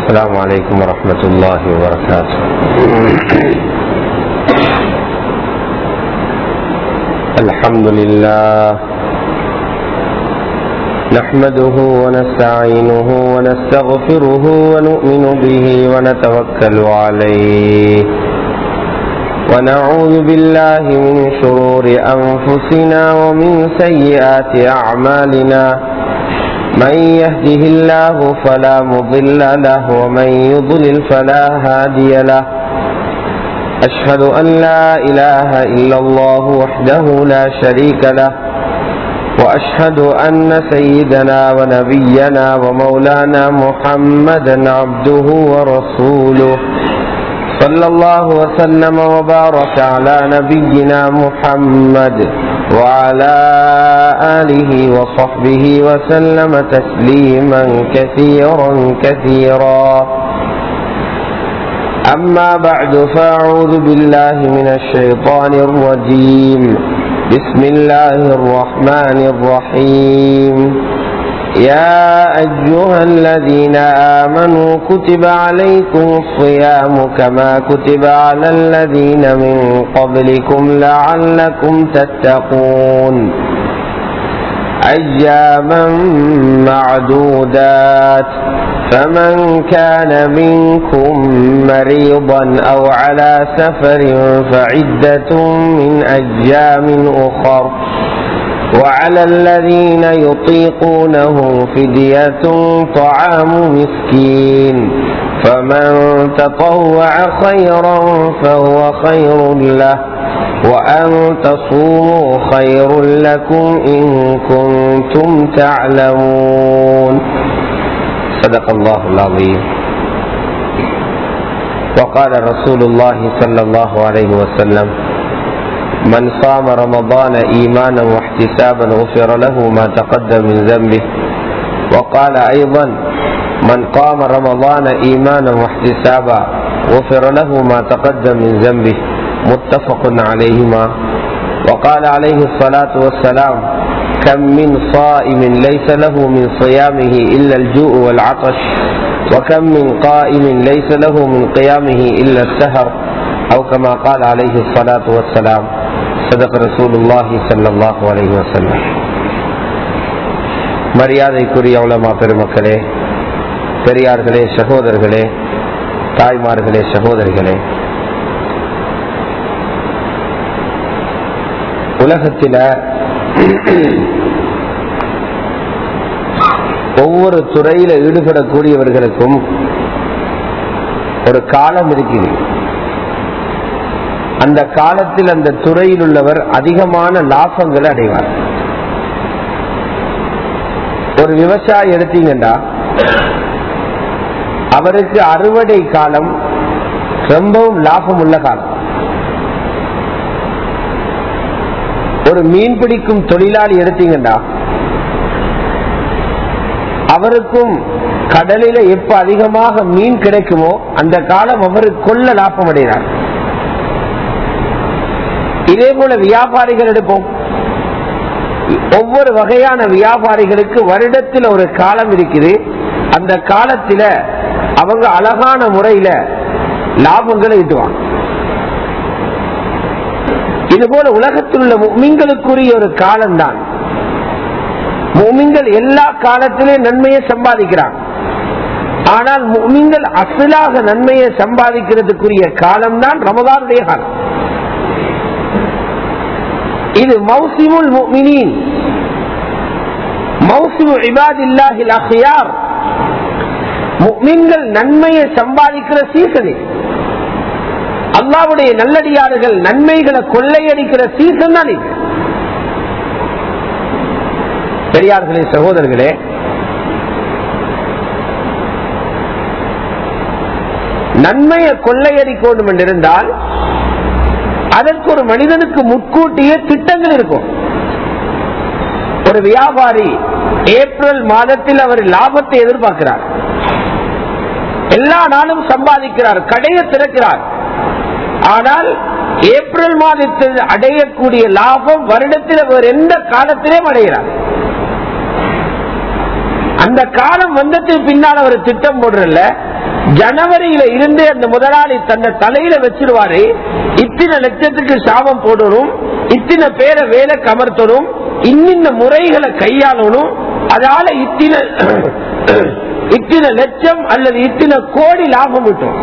السلام عليكم ورحمة الله وبركاته الحمد لله نحمده ونستعينه ونستغفره ونؤمن به ونتوكل عليه ونعوذ بالله من شرور أنفسنا ومن سيئات أعمالنا من يهده الله فلا مضل له ومن يضلل فلا هادي له أشهد أن لا إله إلا الله وحده لا شريك له وأشهد أن سيدنا ونبينا ومولانا محمدا عبده ورسوله صلى الله وسلم وبارك على نبينا محمد وعلى آله وصحبه وسلم تسليما كثيرا كثيرا أما بعد فأعوذ بالله من الشيطان الرجيم بسم الله الرحمن الرحيم يا أيها الذين آمنوا كتب عليكم الصيام كما كتب على الذين من قبلكم لعلكم تتقون أياما معدودات فمن كان منكم مريضا أو على سفر فعدة من أيام أخر وعلى الذين يطيقونه فدية طعام مسكين فمن تطوع خيرا فهو خير له وأن تصوموا خير لكم إن كنتم تعلمون صدق الله العظيم وقال رسول الله صلى الله عليه وسلم من صام رمضان إيمانا واحتسابا غفر له ما تقدم من ذنبه وقال أيضا من قام رمضان إيمانا واحتسابا غفر له ما تقدم من ذنبه متفق عليهما وقال عليه الصلاة والسلام كم من صائم ليس له من صيامه إلا الجوع والعطش وكم من قائم ليس له من قيامه إلا السهر أو كما قال عليه الصلاة والسلام صدق رسول الله صلى الله عليه وسلم மரியாதைக்குரிய உலமா பெருமக்களே பெரியார்களே சகோதரர்களே தாய்மார்களே சகோதரிகளே உலகத்தில ஒவ்வொரு துறையில ஈடுபடக்கூடியவர்களுக்கும் ஒரு காலம் இருக்குது அந்த காலத்தில் அந்த துறையில் உள்ளவர் அதிகமான லாபங்களை அடைவார் ஒரு விவசாயி எடுத்தீங்கன்னா அவருக்கு அறுவடை காலம் ரொம்பவும் லாபம் உள்ள காலம் ஒரு மீன் பிடிக்கும் தொழிலாளி எடுத்தீங்கன்னா அவருக்கும் கடலில எப்ப அதிகமாக மீன் கிடைக்குமோ அந்த காலம் அவருக்கு கொள்ள லாபம் அடைகிறார் இதே போல வியாபாரிகள் எடுப்போம் ஒவ்வொரு வகையான வியாபாரிகளுக்கு வருடத்தில் ஒரு காலம் இருக்குது அந்த காலத்துல அவங்க அழகான முறையில லாபங்களை ஈட்டுவாங்க இது போல உலகத்தில் உள்ள மீன்களுக்குரிய ஒரு காலம்தான் மூமிங்கள் எல்லா காலத்திலும் நன்மையை சம்பாதிக்கிறாங்க ஆனால் மூமிங்கள் அசலாக நன்மையை சம்பாதிக்கிறதுக்குரிய காலம்தான் ரமதானுடைய காலம் இது மௌசிமுல் முஃமினீன் மௌசிமு இபாதில்லாஹில் அஹ்யார் முஃமின்கள் நன்மையை சம்பாதிக்கிற சீசன் அல்லாவுடைய நல்லடியார்கள் நன்மைகளை கொள்ளையடிக்கிற சீசன் தான் இது பெரியார்களே சகோதரர்களே நன்மையை கொள்ளையடிக்கணும் என்றிருந்தால் அதற்கு ஒரு மனிதனுக்கு முன்கூட்டியே திட்டங்கள் இருக்கும் ஒரு வியாபாரி ஏப்ரல் மாதத்தில் அவர் லாபத்தை எதிர்பார்க்கிறார் எல்லா நாளும் சம்பாதிக்கிறார் கடையை திறக்கிறார் ஆனால் ஏப்ரல் மாதத்தில் அடையக்கூடிய லாபம் வருடத்தில் அவர் எந்த காலத்திலும் அடைகிறார் அந்த காலம் வந்ததுக்கு பின்னால் அவர் திட்டம் போடுறல ஜனவரியில இருந்து அந்த முதலாளி தன்னை தலையில வச்சிருவாரு இத்தனை லட்சத்துக்கு சாபம் போடணும் இத்தனை பேரை வேலை கமர்த்தணும் இன்னின்ன முறைகளை கையாளணும் அதால இத்தனை இத்தனை லட்சம் அல்லது இத்தனை கோடி லாபம் விட்டோம்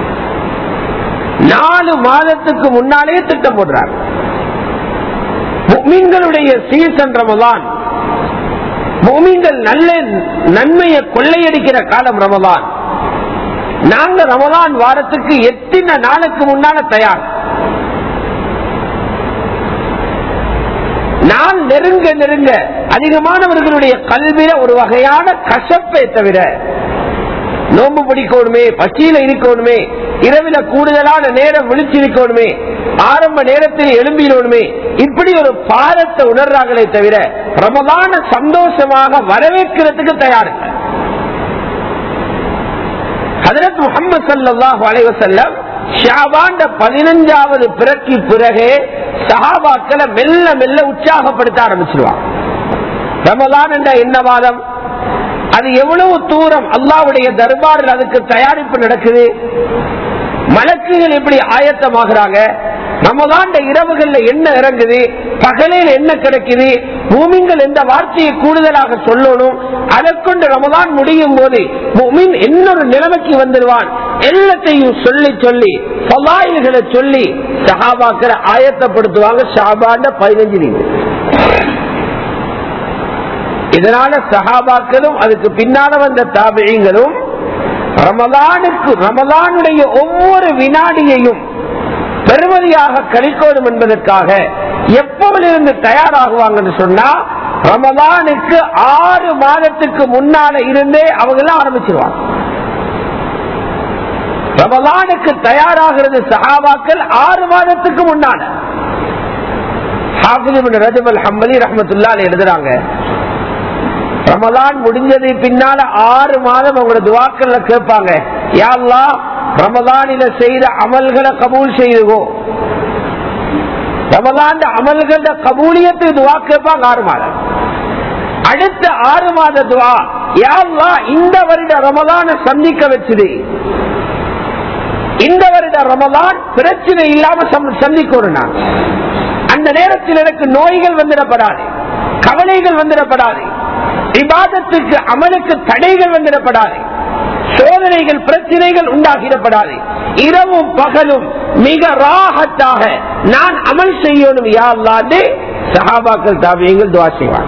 நாலு மாதத்துக்கு முன்னாலே திட்டம் போடுறார் முக்மீன்களுடைய சீசன் ரமதான் முக்மீன்கள் நல்ல நன்மையை கொள்ளையடிக்கிற காலம் ரமதான் நாங்க ரமதான் வாரத்துக்கு எத்தனை நாளுக்கு முன்னால தயார் நான் நெருங்க நெருங்க அதிகமானவர்களுடைய கல்வியில ஒரு வகையான கசப்பை தவிர நோம்பு பிடிக்கணுமே பச்சியில இருக்கணுமே இரவில கூடுதலான நேரம் விழிச்சிருக்கணுமே ஆரம்ப நேரத்தில் எழும்பிடணுமே இப்படி ஒரு பாரத்தை உணர்றாங்களே தவிர ரமதான சந்தோஷமாக வரவேற்கிறதுக்கு தயார் ஹதரத் முகமது சல்லாஹ் அலைவசல்லம் ஷாபாண்ட பதினஞ்சாவது பிறக்கு பிறகு சஹாபாக்களை மெல்ல மெல்ல உற்சாகப்படுத்த ஆரம்பிச்சிருவாங்க ரமதான் என்ற என்ன வாதம் அது எவ்வளவு தூரம் அல்லாவுடைய தர்பாரில் அதுக்கு தயாரிப்பு நடக்குது மலக்குகள் எப்படி ஆயத்தமாகறாங்க ரமதாண்ட இரவுகள்ல என்ன இறங்குது பகலில் என்ன கிடைக்குது பூமிங்கள் எந்த வார்த்தையை கூடுதலாக சொல்லணும் அதை கொண்டு ரமதான் முடியும் போது பூமின் இன்னொரு நிலைமைக்கு வந்துடுவான் எல்லாத்தையும் சொல்லி சொல்லி பலாயில்களை சொல்லி சஹாபாக்கிற ஆயத்தப்படுத்துவாங்க ஷாபாண்ட பதினஞ்சு நீங்க இதனால சஹாபாக்களும் அதுக்கு பின்னால வந்த தாபியங்களும் ரமதானுக்கு ரமதானுடைய ஒவ்வொரு வினாடியையும் பெருமதியாக கழிக்கணும் என்பதற்காக எப்போதிலிருந்து தயாராகுவாங்கன்னு சொன்னா ரமதானுக்கு ஆறு மாதத்துக்கு முன்னால இருந்தே அவங்க எல்லாம் ஆரம்பிச்சிருவாங்க ரமதானுக்கு தயாராகிறது சஹாபாக்கள் ஆறு மாதத்துக்கு முன்னால ரஜபல் ஹம்பலி ரஹமத்துல்லா எழுதுறாங்க ரமதான் முடிஞ்சது பின்னால ஆறு மாதம் அவங்களோட துவாக்கள்ல கேட்பாங்க யாழ்லா ரமதானில செய்த அமல்களை கபூல் செய்துகோ ரமதான் அமல்கள கபூலியத்துக்கு துவா கேட்பாங்க ஆறு மாதம் அடுத்த ஆறு மாத துவா யாழ்லா இந்த வருட ரமதான சந்திக்க வச்சுது இந்த வருட ரமதான் பிரச்சனை இல்லாம சந்திக்கணும் நான் அந்த நேரத்தில் எனக்கு நோய்கள் வந்துடப்படாது கவலைகள் வந்துடப்படாது விவாதத்துக்கு அமலுக்கு தடைகள் வந்துடப்படாது சோதனைகள் பிரச்சனைகள் உண்டாகிடப்படாது இரவும் பகலும் மிக ராகத்தாக நான் அமல் செய்யணும் யாருலாண்டு சஹாபாக்கள் தாபியங்கள் துவா செய்வாங்க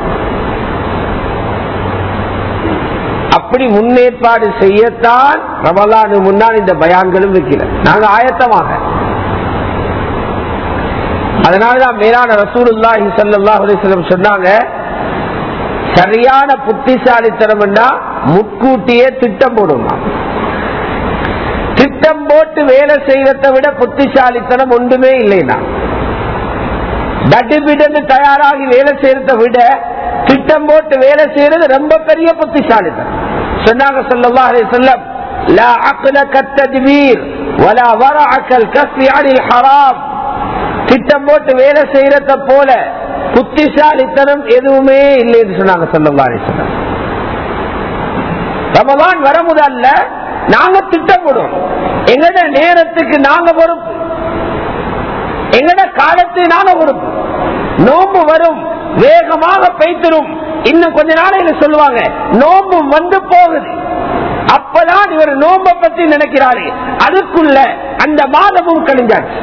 அப்படி முன்னேற்பாடு செய்யத்தான் ரமலானு முன்னால் இந்த பயான்களும் வைக்கல நாங்க ஆயத்தமாக அதனாலதான் மேலான ரசூலுல்லாஹி சல்லாஹ் அலிஸ்லம் சொன்னாங்க சரியான புத்திசாலித்தனம் முன்கூட்டியே திட்டம் போடுமா திட்டம் போட்டு வேலை செய்வதை விட புத்திசாலித்தனம் ஒன்றுமே இல்லைனா தட்டுப்பிட்டு தயாராகி வேலை செய்யறதை விட திட்டம் போட்டு வேலை செய்யறது ரொம்ப பெரிய புத்திசாலித்தனம் சொன்னாங்க சொல்லவா செல்லம் لا عقل كالتدبير ولا ورع كالكف عن الحرام திட்டம் போட்டு வேலை செய்யறத போல புத்திசாலித்தனம் எதுவுமே இல்லை என்று சொன்னாங்க சொல்லவாரி சொன்னாங்க ரமலான் வர முதல்ல நாங்க திட்டப்படும் எங்கட நேரத்துக்கு நாங்க பொறுப்பு எங்கட காலத்துக்கு நாங்க பொறுப்பு நோம்பு வரும் வேகமாக பெய்த்திரும் இன்னும் கொஞ்ச நாளையில சொல்லுவாங்க நோம்பு வந்து போகுது அப்பதான் இவர் நோம்ப பத்தி நினைக்கிறாரு அதுக்குள்ள அந்த மாதமும் கழிஞ்சாச்சு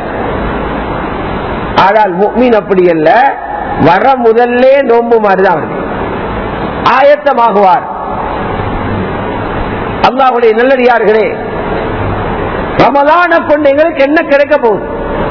ஆனால் மீன் அப்படி அல்ல வர முதல்ல நோம்பு மாதிரிதான் வருது ஆயத்தமாகுவார் அல்லாவுடைய நல்லடியார்களே ரமலான கொண்டு எங்களுக்கு என்ன கிடைக்க போகுது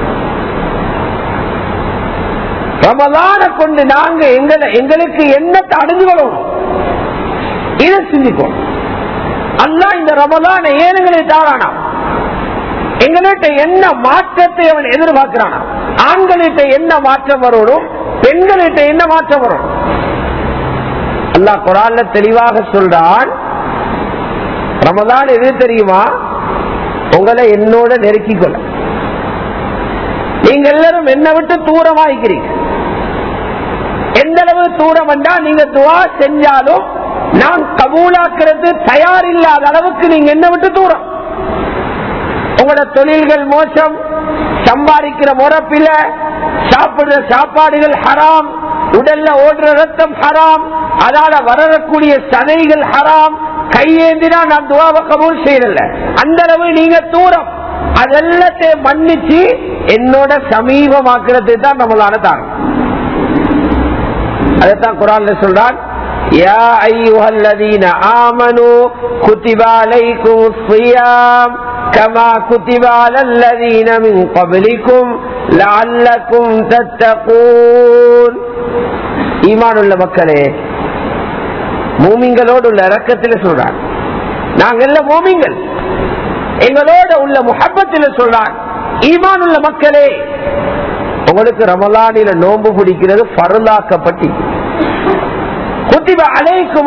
ரமலான கொண்டு நாங்க எங்களை எங்களுக்கு என்ன அடைஞ்சு கொள்ளணும் இதை சிந்திக்கணும் அல்லா இந்த ரமலான ஏழுகளை தாரானா எங்கள்கிட்ட என்ன மாற்றத்தை அவன் எதிர்பார்க்கிறானா ஆண்களிட்ட என்ன மாற்றம் வரணும் பெண்களிட்ட என்ன மாற்றம் வரும் அல்லா குரான்ல தெளிவாக சொல்றான் ரமதான் எது தெரியுமா உங்களை என்னோட நெருக்கிக் கொள்ள நீங்க எல்லாரும் என்னை விட்டு தூரமாயிக்கிறீங்க எந்த அளவு தூரம் வந்தா நீங்க துவா செஞ்சாலும் நான் கபூலாக்குறது தயார் இல்லாத அளவுக்கு நீங்க என்ன விட்டு தூரம் உங்களோட தொழில்கள் மோசம் சம்பாதிக்கிற முறப்பில சாப்பிடுற சாப்பாடுகள் ஹராம் உடல்ல ஓடுற ரத்தம் ஹராம் அதால வரக்கூடிய சதைகள் ஹராம் கையேந்தினா நான் துவாவை கபூல் செய்யல அந்த அளவு நீங்க தூரம் அதெல்லாத்தையும் மன்னிச்சு என்னோட சமீபமாக்குறது தான் நம்மளால தான் அதைத்தான் குரான்ல சொல்றான் يا أيها الذين آمنوا كتب عليكم الصيام كما كتب على الذين من قبلكم لعلكم تتقون ஈமான் உள்ள மக்களே மூமிங்களோடு உள்ள இறக்கத்தில் சொல்றான் நாங்க எல்லாம் மூமிங்கள் எங்களோட உள்ள முகப்பத்தில் சொல்றான் ஈமான் உள்ள மக்களே உங்களுக்கு ரமலானில நோன்பு பிடிக்கிறது பருளாக்கப்பட்டு குத்திப அலைக்கும்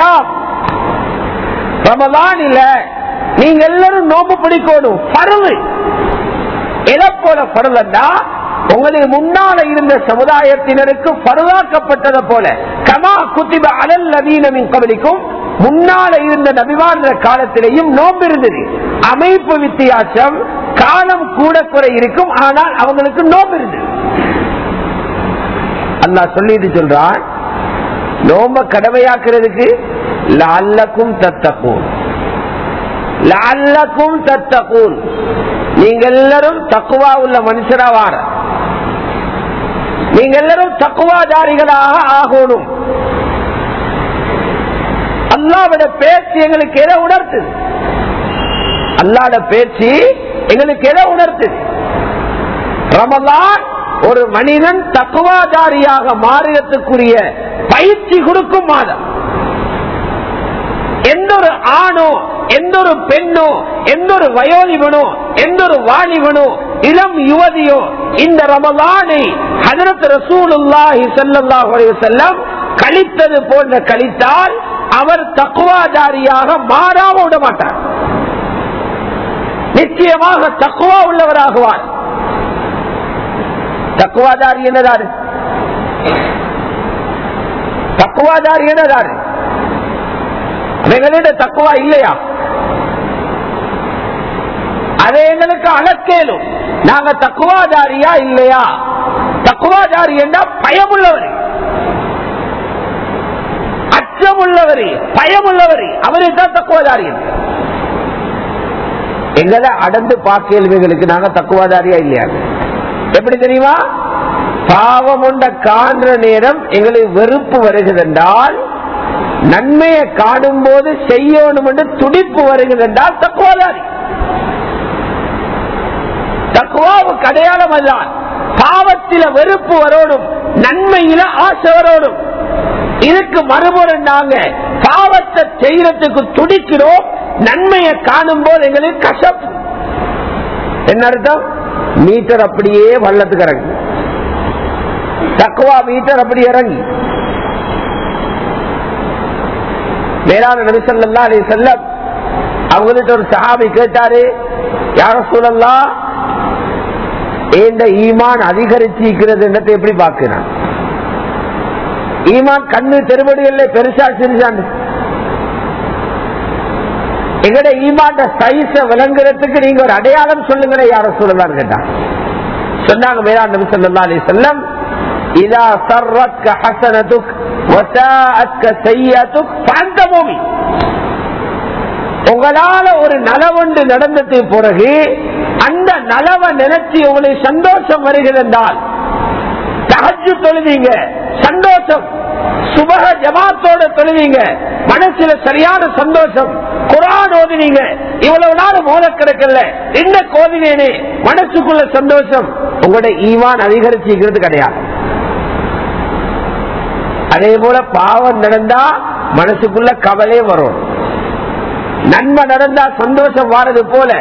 ரமலானில நீங்க எல்லாரும் நோன்பு பிடிக்கணும் பருவு எதை போல பருவண்டா உங்களுக்கு முன்னால இருந்த சமுதாயத்தினருக்கு பருவாக்கப்பட்டதை போல கமா குத்திப அலல் நவீனமின் கபலிக்கும் முன்னால இருந்த நபிவான காலத்திலேயும் நோன்பு இருந்தது அமைப்பு வித்தியாசம் காலம் கூட குறை இருக்கும் ஆனால் அவங்களுக்கு நோம்பு இருந்தது அல்லா சொல்லிட்டு சொல்றான் நோம்ப கடமையாக்குறதுக்கு லல்லக்கும் தத்தக்கும் லல்லக்கும் தத்தக்கும் நீங்க எல்லாரும் தக்குவா உள்ள மனுஷரா வார நீங்க எல்லாரும் தக்குவாதாரிகளாக ஆகணும் அல்லாவோட பேச்சு எங்களுக்கு எதை உணர்த்துது அல்லாட பேச்சு எங்களுக்கு எதை உணர்த்துது ரமலான் ஒரு மனிதன் தக்குவாதாரியாக மாறுறதுக்குரிய பயிற்சி கொடுக்கும் மாதம் எந்த ஒரு ஆணோ எந்த ஒரு பெண்ணோ எந்த ஒரு வயோதிபனோ எந்த ஒரு வாலிபனோ இளம் யுவதியோ இந்த ரமலானை ஹதரத் ரசூலுல்லாஹி ஸல்லல்லாஹு அலைஹி வஸல்லம் கழித்தது போன்ற கழித்தால் அவர் தக்குவாதாரியாக மாறாம விட மாட்டார் நிச்சயமாக தக்குவா உள்ளவராகுவார் தக்குவாதாரி என்னதாரு தக்குவாதாரி என்னதாரு எங்களிட தக்குவா இல்லையா அதை எங்களுக்கு அளக்கேலும் நாங்க தக்குவாதாரியா இல்லையா தக்குவாதாரி என்றா பயமுள்ளவர் அச்சமுள்ளவர் பயமுள்ளவர் அவரை தான் தக்குவாதாரி எங்களை அடந்து பார்க்கலுமைகளுக்கு நாங்க தக்குவாதாரியா இல்லையா எப்படி தெரியுமா பாவம் உண்ட காண்ற நேரம் எங்களுக்கு வெறுப்பு வருகிறதென்றால் நன்மையை காணும் போது செய்யணும் என்று துடிப்பு வருகிறதென்றால் தக்குவாதாரி தக்குவாவுக்கு அடையாளம் அதுதான் பாவத்தில வெறுப்பு வரணும் நன்மையில ஆசை வரணும் இதுக்கு மறுபுறம் நாங்க பாவத்தை செய்யறதுக்கு துடிக்கிறோம் நன்மையை காணும் போது எங்களுக்கு கசப்பு என்ன அர்த்தம் மீட்டர் அப்படியே வள்ளத்துக்கு இறங்கி தக்குவா மீட்டர் அப்படி இறங்கி வேளாண் நபிசல்லா அலி செல்லம் அவங்கள்ட்ட ஒரு சஹாபி கேட்டாரு யார சொல்லலாம் இந்த ஈமான் அதிகரிச்சிருக்கிறது என்னத்தை எப்படி பார்க்கிறான் ஈமான் கண்ணு தெருவடிகள்ல பெருசா சிரிச்சாண்டு எங்கட ஈமாண்ட சைஸ விளங்குறதுக்கு நீங்க ஒரு அடையாளம் சொல்லுங்க யார சொல்லலாம் கேட்டான் சொன்னாங்க மேலாண் நபி சொல்லா அலி செல்லம் இதா சர்வத்க ஹசனதுக் வசாஅத்க செய்யதுக் ஃபஅன்த மூமின் உங்களால ஒரு நலவொன்று நடந்தது பிறகு அந்த நலவை நினைச்சு உங்களுக்கு சந்தோஷம் வருகிறது என்றால் தகஜு தொழுவீங்க சந்தோஷம் சுபக ஜமாத்தோட தொழுவீங்க மனசுல சரியான சந்தோஷம் குரான் ஓதினீங்க இவ்வளவு நாள் மோத கிடக்கல என்ன கோதினேனே மனசுக்குள்ள சந்தோஷம் உங்களுடைய ஈவான் அதிகரிச்சுக்கிறது கிடையாது அதே போல பாவம் நடந்தா மனசுக்குள்ள கவலை வரும் நன்மை நடந்தா சந்தோஷம் வாரது போல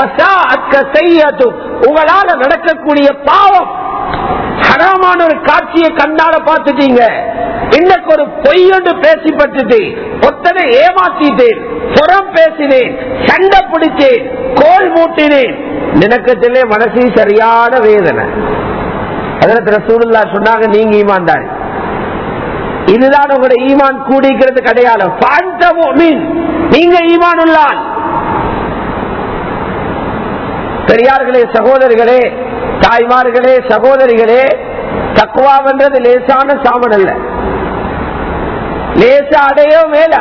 உங்களால நடக்கக்கூடிய பாவம் ஹராமான ஒரு காட்சியை கண்ணால பார்த்துட்டீங்க இன்னைக்கு ஒரு பொய்யொன்று பேசி பட்டுட்டு ஒத்தனை ஏமாத்திட்டேன் புறம் பேசினேன் சண்டை பிடிச்சேன் கோல் மூட்டினேன் நினக்கத்திலே மனசு சரியான வேதனை அதற்கு ரசூலுல்லா சொன்னாங்க நீங்க ஈமான்தாரி இதுதான் உங்களுடைய ஈமான் கூடிக்கிறது அடையாளம் நீங்க ஈமான் உள்ளான் பெரியார்களே சகோதரிகளே தாய்மார்களே சகோதரிகளே தக்குவாவன்றது லேசான சாமன் அல்ல லேச அடையோ மேல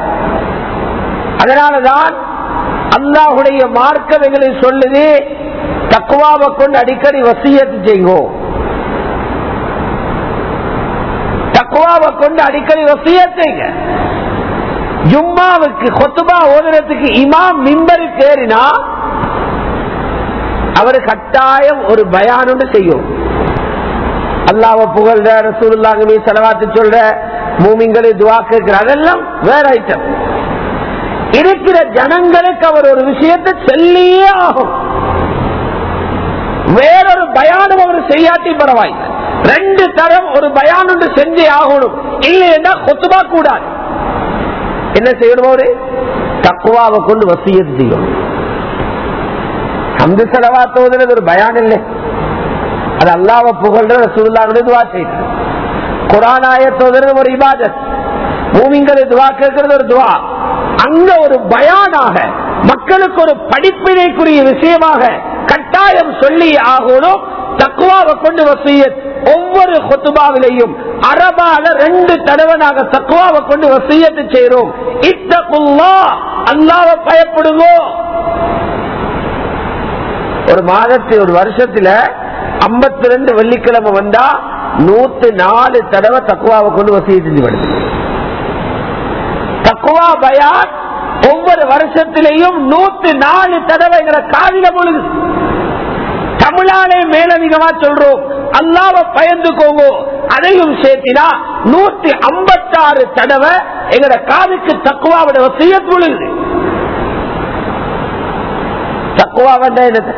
அதனாலதான் அல்லாஹுடைய மார்க்கம் எங்களை சொல்லுது தக்குவாவை கொண்டு அடிக்கடி வசியத்து செய்வோம் தக்குவாவை கொண்டு அடிக்கடி வசியத்தைங்க ஜும்மாவுக்கு கொத்துபா ஓதுறதுக்கு இமாம் மிம்பருக்கு ஏறினா அவர் கட்டாயம் ஒரு பயானு செய்யும் அல்லாவ புகழ்ற ரசூலுல்லாங்க மீ செலவாத்து சொல்ற மூமிங்களை துவா கேட்கிற அதெல்லாம் வேற ஐட்டம் இருக்கிற ஜனங்களுக்கு அவர் ஒரு விஷயத்தை சொல்லியே ஆகும் வேறொரு பயானம் அவர் செய்யாட்டி பரவாயில்லை ரெண்டு தரம் ஒரு பயானம் செஞ்சே ஆகணும் இல்லைன்னா கொத்துபா கூடாது என்ன செய்யணும் அவரு தக்குவாவை கொண்டு வசியத்து செய்யணும் ஹம்து செலவாத்துவதுல ஒரு பயான் இல்லை அது அல்லாவ புகழ்ற ரசூல்லாவுடைய துவா செய்யறது குரான் ஆயத்தோதர் ஒரு இபாதத் மூவிங்களை துவா கேட்கறது ஒரு துவா அங்க ஒரு பயானாக மக்களுக்கு ஒரு படிப்பினைக்குரிய விஷயமாக கட்டாயம் சொல்லி ஆகணும் தக்குவாவை கொண்டு வசியத் ஒவ்வொரு கொத்துபாவிலையும் அரபால ரெண்டு தடவை நாங்க தக்குவாவை கொண்டு வசியத்து செய்யறோம் இத்தகுல்லா அல்லாவை பயப்படுங்க ஒரு மாதத்தில் ஒரு வருஷத்துல ஐம்பத்தி ரெண்டு வெள்ளிக்கிழமை வந்தா நூத்தி நாலு தடவை தக்குவாவை கொண்டு வசதி செஞ்சு வருது தக்குவா பயான் ஒவ்வொரு வருஷத்திலையும் நூத்தி நாலு தடவை எங்களை காதில பொழுது தமிழாலே மேலதிகமா சொல்றோம் அல்லாவ பயந்துக்கோங்க அதையும் சேர்த்தினா நூத்தி ஐம்பத்தாறு தடவை எங்கட காதுக்கு தக்குவாவோட வசதிய பொழுது தக்குவா வந்தா என்னது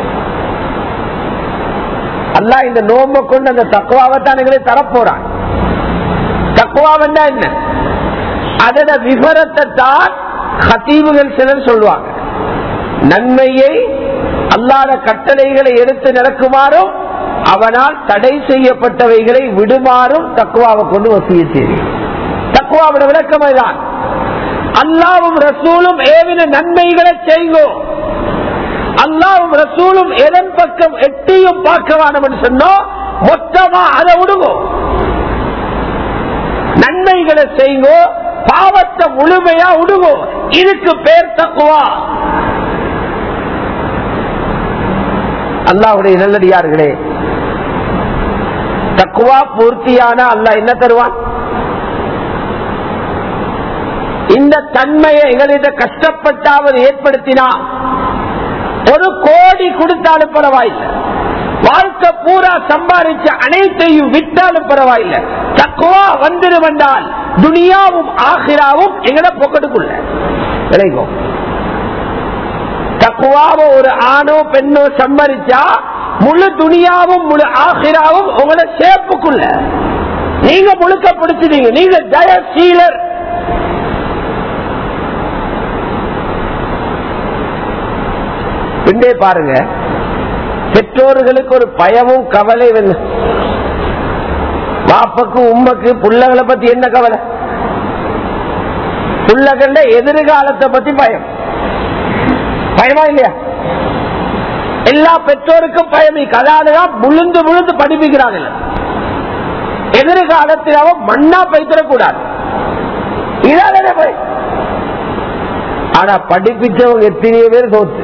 அல்லா இந்த நோம்ப கொண்டு அந்த தக்குவாவைத்தான் எங்களை தரப்போறான் தக்குவா வந்தா என்ன அதோட விவரத்தை தான் ஹத்தீவுகள் சிலர் சொல்லுவாங்க நன்மையை அல்லாத கட்டளைகளை எடுத்து நடக்குமாறும் அவனால் தடை செய்யப்பட்டவைகளை விடுமாறும் தக்குவாவை கொண்டு வசிய செய்தி தக்குவாவோட விளக்கம் தான் அல்லாவும் ரசூலும் ஏவின நன்மைகளை செய்வோம் அல்லாவும் ரசூலும் எதன் பக்கம் எட்டியும் பார்க்க வேணும் சொன்னோம் மொத்தமா அதை விடுவோம் நன்மைகளை செய்யுங்கோ பாவத்தை முழுமையா விடுவோம் இதுக்கு பேர் தக்குவா அல்லாவுடைய நல்லடியார்களே தக்குவா பூர்த்தியான அல்ல என்ன தருவான் இந்த தன்மையை எங்களிட கஷ்டப்பட்டாவது ஏற்படுத்தினா ஒரு கோடி கொடுத்தாலும் பரவாயில்லை வாழ்க்கை பூரா சம்பாதிச்ச அனைத்தையும் விட்டாலும் பரவாயில்லை தக்குவா வந்துடும் என்றால் துனியாவும் ஆகிராவும் எங்களை பொக்கட்டுக்குள்ள விளைவோம் தக்குவாவ ஒரு ஆணோ பெண்ணோ சம்பாதிச்சா முழு துனியாவும் முழு ஆகிராவும் உங்களை சேப்புக்குள்ள நீங்க முழுக்க பிடிச்சிட்டீங்க நீங்க ஜெயசீலர் பின்னே பாருங்க பெற்றோர்களுக்கு ஒரு பயமும் கவலை பாப்பக்கு உம்மக்கு புள்ளகளை பத்தி என்ன கவலை புள்ளகள எதிர்காலத்தை பத்தி பயம் பயமா இல்லையா எல்லா பெற்றோருக்கும் பயம் கதாதான் முழுந்து முழுந்து படிப்பிக்கிறாங்க எதிர்காலத்தில் அவன் மண்ணா பைத்திடக்கூடாது இதான பயம் ஆனா படிப்பிச்சவங்க எத்தனையோ பேர் தோத்து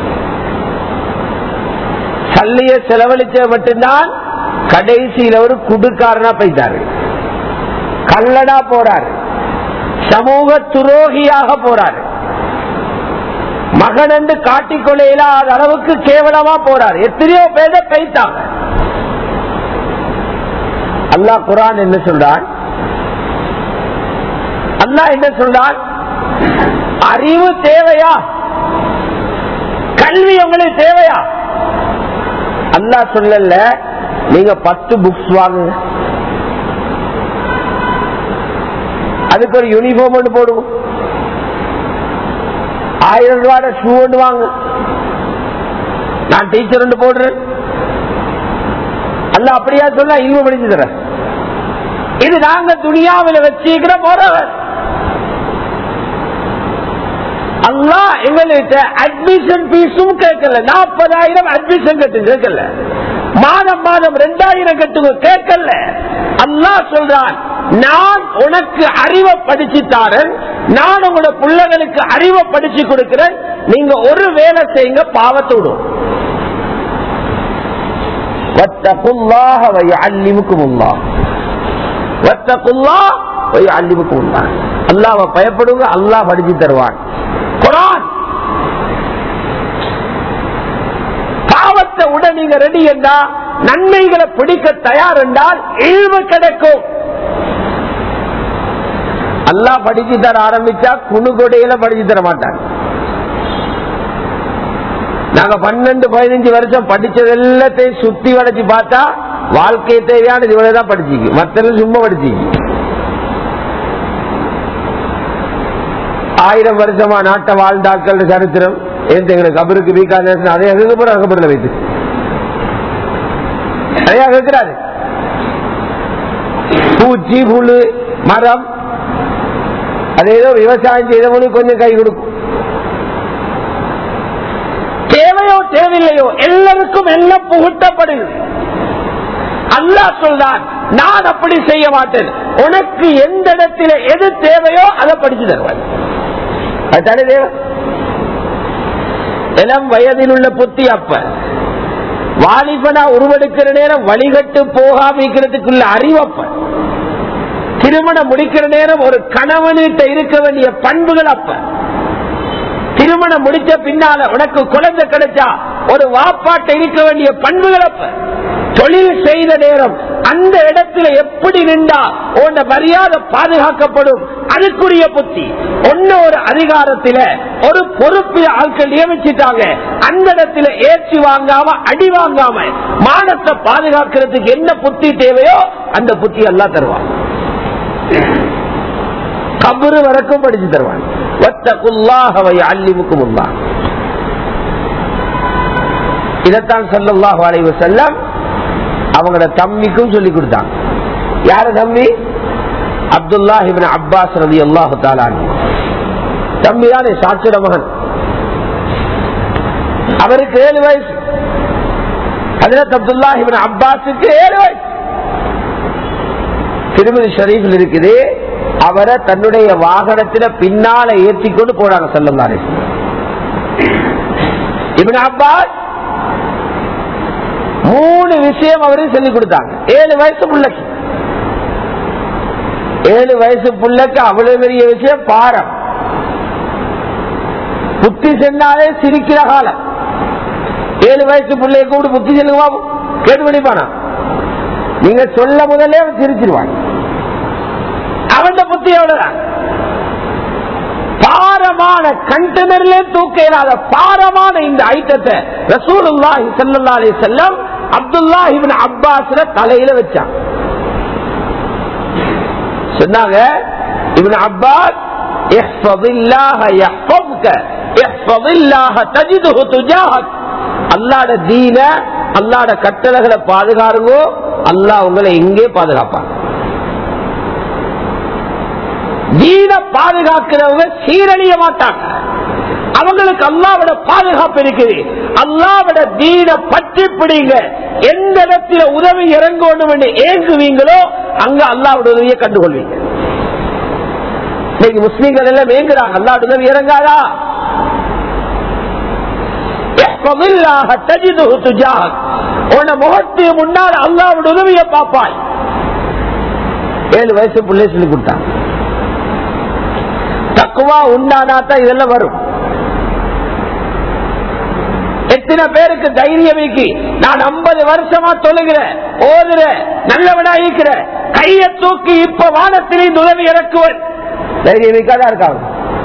சல்லிய செலவழிச்ச மட்டும்தான் கடைசியில் ஒரு குடுக்காரனா போயிட்டாரு கல்லடா போறாரு சமூக துரோகியாக போறாரு மகன் என்று காட்டிக்கொள்ள இல்லாத அளவுக்கு கேவலமா போறாரு எத்தனையோ பேரை பைத்தாங்க அல்லாஹ் குரான் என்ன சொல்றான் அல்லாஹ் என்ன சொல்றான் அறிவு தேவையா கல்வி உங்களுக்கு தேவையா அல்லா சொல்லல நீங்க பத்து புக்ஸ் வாங்குங்க அதுக்கு ஒரு யூனிஃபார்ம் ஒன்று போடுவோம் ஆயிரம் ரூபாய் ஷூ ஒன்று வாங்க நான் டீச்சர் ஒன்று போடுறேன் அல்ல அப்படியா சொல்ல இல்வ படிச்சு தர இது நாங்க துணியாவில் வச்சுக்கிற போறவர் அல்லாஹ் எங்கள்கிட்ட அட்மிஷன் பீஸும் கேட்கல நாற்பதாயிரம் அட்மிஷன் கட்டு கேட்கல மாதம் மாதம் ரெண்டாயிரம் கட்டுங்க கேட்கல அல்லாஹ் சொல்றான் நான் உனக்கு அறிவை படிச்சு தாரேன் நான் உங்களோட பிள்ளைகளுக்கு அறிவை படிச்சு கொடுக்கிறேன் நீங்க ஒரு வேலை செய்யுங்க பாவத்தை விடும் வத்தகுல்லாஹ வயஅல்லிமுக்குமுல்லாஹ். வத்தகுல்லாஹ் வயஅல்லிமுக்குமுல்லாஹ். அல்லாஹ்வை பயப்படுங்க அல்லாஹ் படிச்சு தருவான் குரான் பாவத்தை உட நீங்க ரெடி என்றா நன்மைகளை பிடிக்க தயார் என்றால் இழிவு கிடைக்கும் அல்லாஹ் படிச்சு தர ஆரம்பிச்சா குணுகொடையில படிச்சு தர மாட்டாங்க நாங்க பன்னெண்டு பதினஞ்சு வருஷம் படிச்சது எல்லாத்தையும் சுத்தி வளைச்சு பார்த்தா வாழ்க்கை தேவையான இவ்வளவுதான் படிச்சிக்கு மத்த சும்மா படிச்சிக்கு ஆயிரம் வருஷமா நாட்டை வாழ்ந்தாக்கள் சரித்திரம் ஏன் எங்களுக்கு கபருக்கு வீக்கான அதே எங்க போற கபரில் வைத்து நிறைய கேட்கிறாரு பூச்சி புழு மரம் அது ஏதோ விவசாயம் செய்தவங்களுக்கு கொஞ்சம் கை கொடுக்கும் தேவையோ தேவையில்லையோ எல்லாருக்கும் எல்லாம் புகுட்டப்படுது அல்லாஹ் சொல்றான் நான் அப்படி செய்ய மாட்டேன் உனக்கு எந்த இடத்துல எது தேவையோ அதை படிச்சு தருவான் அதுதானே தேவை இளம் வயதில் உள்ள புத்தி அப்ப வாலிபனா உருவெடுக்கிற நேரம் வழிகட்டு போகாம இருக்கிறதுக்குள்ள அறிவப்ப திருமணம் முடிக்கிற நேரம் ஒரு கணவனிட்ட இருக்க வேண்டிய பண்புகள் அப்ப திருமணம் முடிச்ச பின்னால உனக்கு குழந்தை கிடைச்சா ஒரு வாப்பாட்ட இருக்க வேண்டிய பண்புகள் அப்ப தொழில் செய்த நேரம் அந்த இடத்துல எப்படி நின்றா உன்ன மரியாதை பாதுகாக்கப்படும் அதுக்குரிய புத்தி ஒன்ன ஒரு அதிகாரத்தில ஒரு பொறுப்பு ஆட்கள் நியமிச்சிட்டாங்க அந்த இடத்துல ஏற்றி வாங்காம அடி வாங்காம மானத்தை பாதுகாக்கிறதுக்கு என்ன புத்தி தேவையோ அந்த புத்தி எல்லாம் தருவான் கபரு வரைக்கும் படிச்சு தருவான் இதைத்தான் சொல்லல்லாஹு அலைவு செல்லம் அவங்களோட தம்பிக்கும் சொல்லி கொடுத்தாங்க யாரு தம்பி அப்துல்லா இவன் அப்பாஸ் ரதி அல்லாஹு தாலான் தம்பி தான் சாட்சிட மகன் அவருக்கு ஏழு வயசு ஹதரத் அப்துல்லா இவன் அப்பாஸுக்கு ஏழு வயசு திருமதி ஷரீஃபில் இருக்குது அவரை தன்னுடைய வாகனத்தில பின்னால ஏற்றி கொண்டு போனாங்க செல்லந்தாரே இவன் அப்பாஸ் மூணு விஷயம் அவருக்கு சொல்லிக் கொடுத்தாங்க ஏழு வயசு பிள்ளைக்கு ஏழு வயசு பிள்ளைக்கு அவ்வளவு பெரிய விஷயம் பாரம் புத்தி சென்னாலே சிரிக்கிற காலம் ஏழு வயசு பிள்ளைய கூட புத்தி செல்லுவா கேட்டு படிப்பானா நீங்க சொல்ல முதல்ல அவன் சிரிச்சிருவான் அவன் புத்தி எவ்வளவுதான் பாரமான கண்டெய்னர்ல தூக்க இயலாத பாரமான இந்த ஐட்டத்தை ரசூலுல்லாஹி ஸல்லல்லாஹு அலைஹி வஸல்லம் அப்துல்லா இப்னு அப்பாஸ்ல தலையில வச்சான் சொன்னாங்க இப்னு அப்பாஸ் இஹ்ஃபதில்லாஹ யஹ்ஃபதுக இஹ்ஃபதில்லாஹ தஜிதுஹு துஜாஹக் அல்லாஹ்ட தீன அல்லாஹ்ட கட்டளைகளை பாதுகாருங்கோ அல்லாஹ் உங்களை எங்கே பாதுகாப்பாங்க தீன பாதுகாக்கிறவங்க சீரழிய மாட்டாங்க அவங்களுக்கு அல்லாவோட பாதுகாப்பு இருக்குது அல்லாவோட தீன பற்றி பிடிங்க எந்த இடத்துல உதவி இறங்கணும் என்று ஏங்குவீங்களோ அங்க அல்லாவோட உதவியை கண்டுகொள்வீங்க இன்னைக்கு முஸ்லீம்கள் எல்லாம் ஏங்குறாங்க அல்லாவோட உதவி இறங்காதா உன முகத்துக்கு முன்னால் அல்லாவோட உதவியை பார்ப்பாய் ஏழு வயசு பிள்ளை சொல்லி கொடுத்தாங்க தக்குவா உண்டானாத்தான் இதெல்லாம் வரும் எத்தனை பேருக்கு தைரியம் இருக்கு நான் ஐம்பது வருஷமா தொழுகிறேன் ஓதுறேன் நல்லவனா இருக்கிறேன் கைய தூக்கி இப்ப வானத்திலிருந்து உதவி இறக்குவன் தைரியம் இருக்காதா இருக்காங்க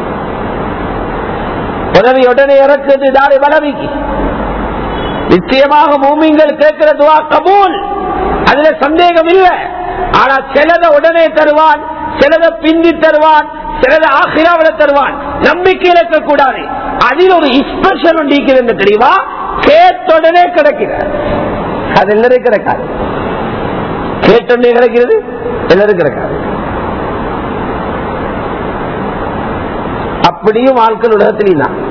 உதவி உடனே இறக்குது தாரி வளவிக்கு நிச்சயமாக மூமிங்கள் கேட்கிற துவா கபூல் அதுல சந்தேகம் இல்லை ஆனா சிலத உடனே தருவான் சிலத பிந்தி தருவான் சிலத ஆசிராவில தருவான் நம்பிக்கை இழக்க கூடாது அதில் ஒரு ஸ்பெஷல் ஒன்று இருக்கிறது தெரியுமா கேட்டுடனே கிடைக்கிற அது எல்லாரும் கிடைக்காது கேட்டுடனே கிடைக்கிறது எல்லாரும் கிடைக்காது அப்ப அப்படியும் ஆட்கள் உலகத்திலையும் தான்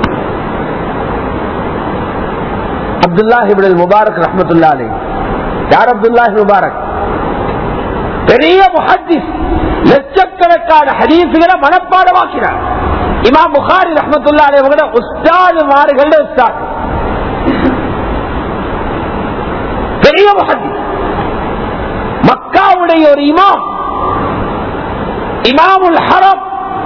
அப்துல்லா இப்ரல் முபாரக் ரஹமத்துல்லா அலி யார் அப்துல்லா முபாரக் பெரிய முஹத்திஸ் லட்சக்கணக்கான ஹதீசுகளை மனப்பாடமாக்கினார் இமாம் புகாரி ரஹமத்துல்லா அலைவங்கள உஸ்தாது மாறுகள உஸ்தாத் பெரிய முஹத்திஸ் மக்காவுடைய ஒரு இமாம் இமாமுல் ஹரம்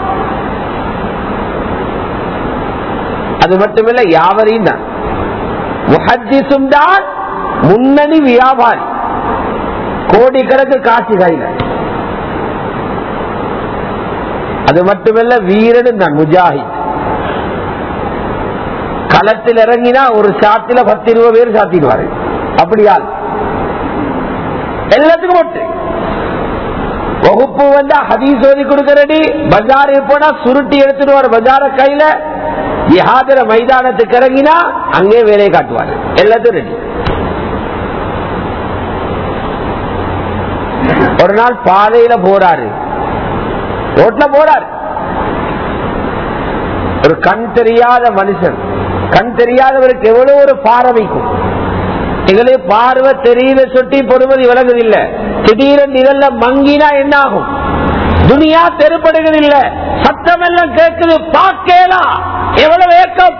அது மட்டுமில்ல யாவரையும் தான் முஹத்திசும் தான் முன்னணி வியாபாரி கோடிக்கணக்கு காசு கையில அது மட்டுமல்ல வீரன் தான் முஜாஹித் களத்தில் இறங்கினா ஒரு சாத்தில பத்து இருபது பேர் சாத்திடுவாரு அப்படியா எல்லாத்துக்கும் ஒட்டு வகுப்பு வந்தா ஹதீஸ் ஓதி கொடுக்கறடி பஜார் போனா சுருட்டி எடுத்துடுவார் பஜார கையில ஜிஹாதிர மைதானத்துக்கு இறங்கினா அங்கே வேலையை காட்டுவார் எல்லாத்தையும் ரெடி ஒரு நாள் பாதையில போறாரு ரோட்ல போறாரு ஒரு கண் தெரியாத மனுஷன் கண் தெரியாதவருக்கு எவ்வளவு ஒரு பாரமைக்கும் எங்களே பார்வை தெரியல சொட்டி பொறுமதி விளங்குதில்லை திடீரென்று இதெல்லாம் மங்கினா என்ன ஆகும் துனியா தெருப்படுகிறதில்லை சத்தம் எல்லாம் கேட்குது பார்க்கலாம் எவ்வளவு ஏக்கம்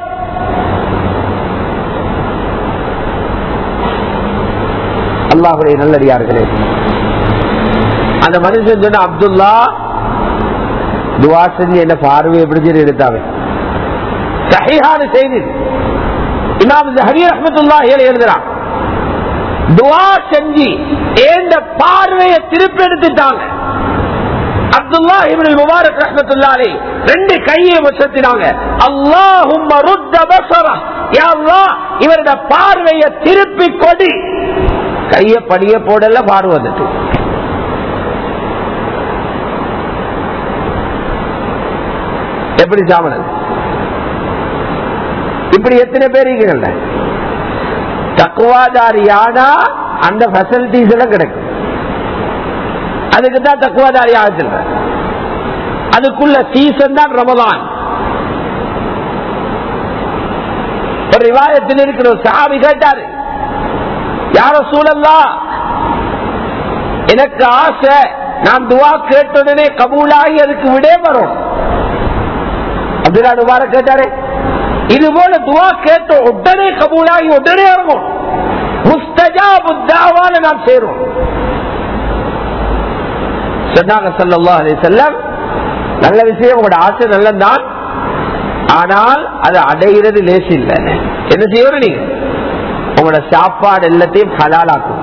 அல்லாஹுடைய நல்லடியார்களே அந்த மனுஷன் சொன்ன அப்துல்லா துவா செஞ்சு என்ன பார்வை எப்படி எடுத்தாவே சஹிஹான செய்தி இமாம் ஹரி ரஹமத்துல்லா எழுதுறான் துவா செஞ்சு ஏந்த பார்வையை திருப்பி எடுத்துட்டாங்க அப்துல்லா இவனில் முபாரக் ரஹமத்துல்லாலே ரெண்டு கையை வசத்தினாங்க அல்லாஹும் இவரோட பார்வையை திருப்பி கொடி கைய படிய போடல பார்வை வந்துட்டு எப்படி சாமனது இப்படி எத்தனை பேர் இருக்கீங்கல்ல தக்குவாதாரியானா அந்த பெசிலிட்டிஸ் எல்லாம் கிடைக்கும் அதுக்கு தான் தக்குவாதாரி ஆக அதுக்குள்ள சீசன் தான் ரமதான் ஒரு விவாதத்தில் இருக்கிற ஒரு சாமி கேட்டாரு யார சூழல்லா எனக்கு ஆசை நான் துவா கேட்டவுடனே கபூலாகி அதுக்கு விடே வரும் அப்படின்னா துவார கேட்டாரு இது போல துவா கேட்ட உடனே கபூலாகி உடனே இறங்கும் முஸ்தஜா புத்தாவான நாம் சேரும் சொன்னாங்க சல்லா அலி செல்லம் நல்ல விஷயம் உங்களோட ஆசை நல்லதான் ஆனால் அது அடைகிறது லேசு இல்லை என்ன செய்யணும் நீங்க உங்களோட சாப்பாடு எல்லாத்தையும் ஹலாலாக்கும்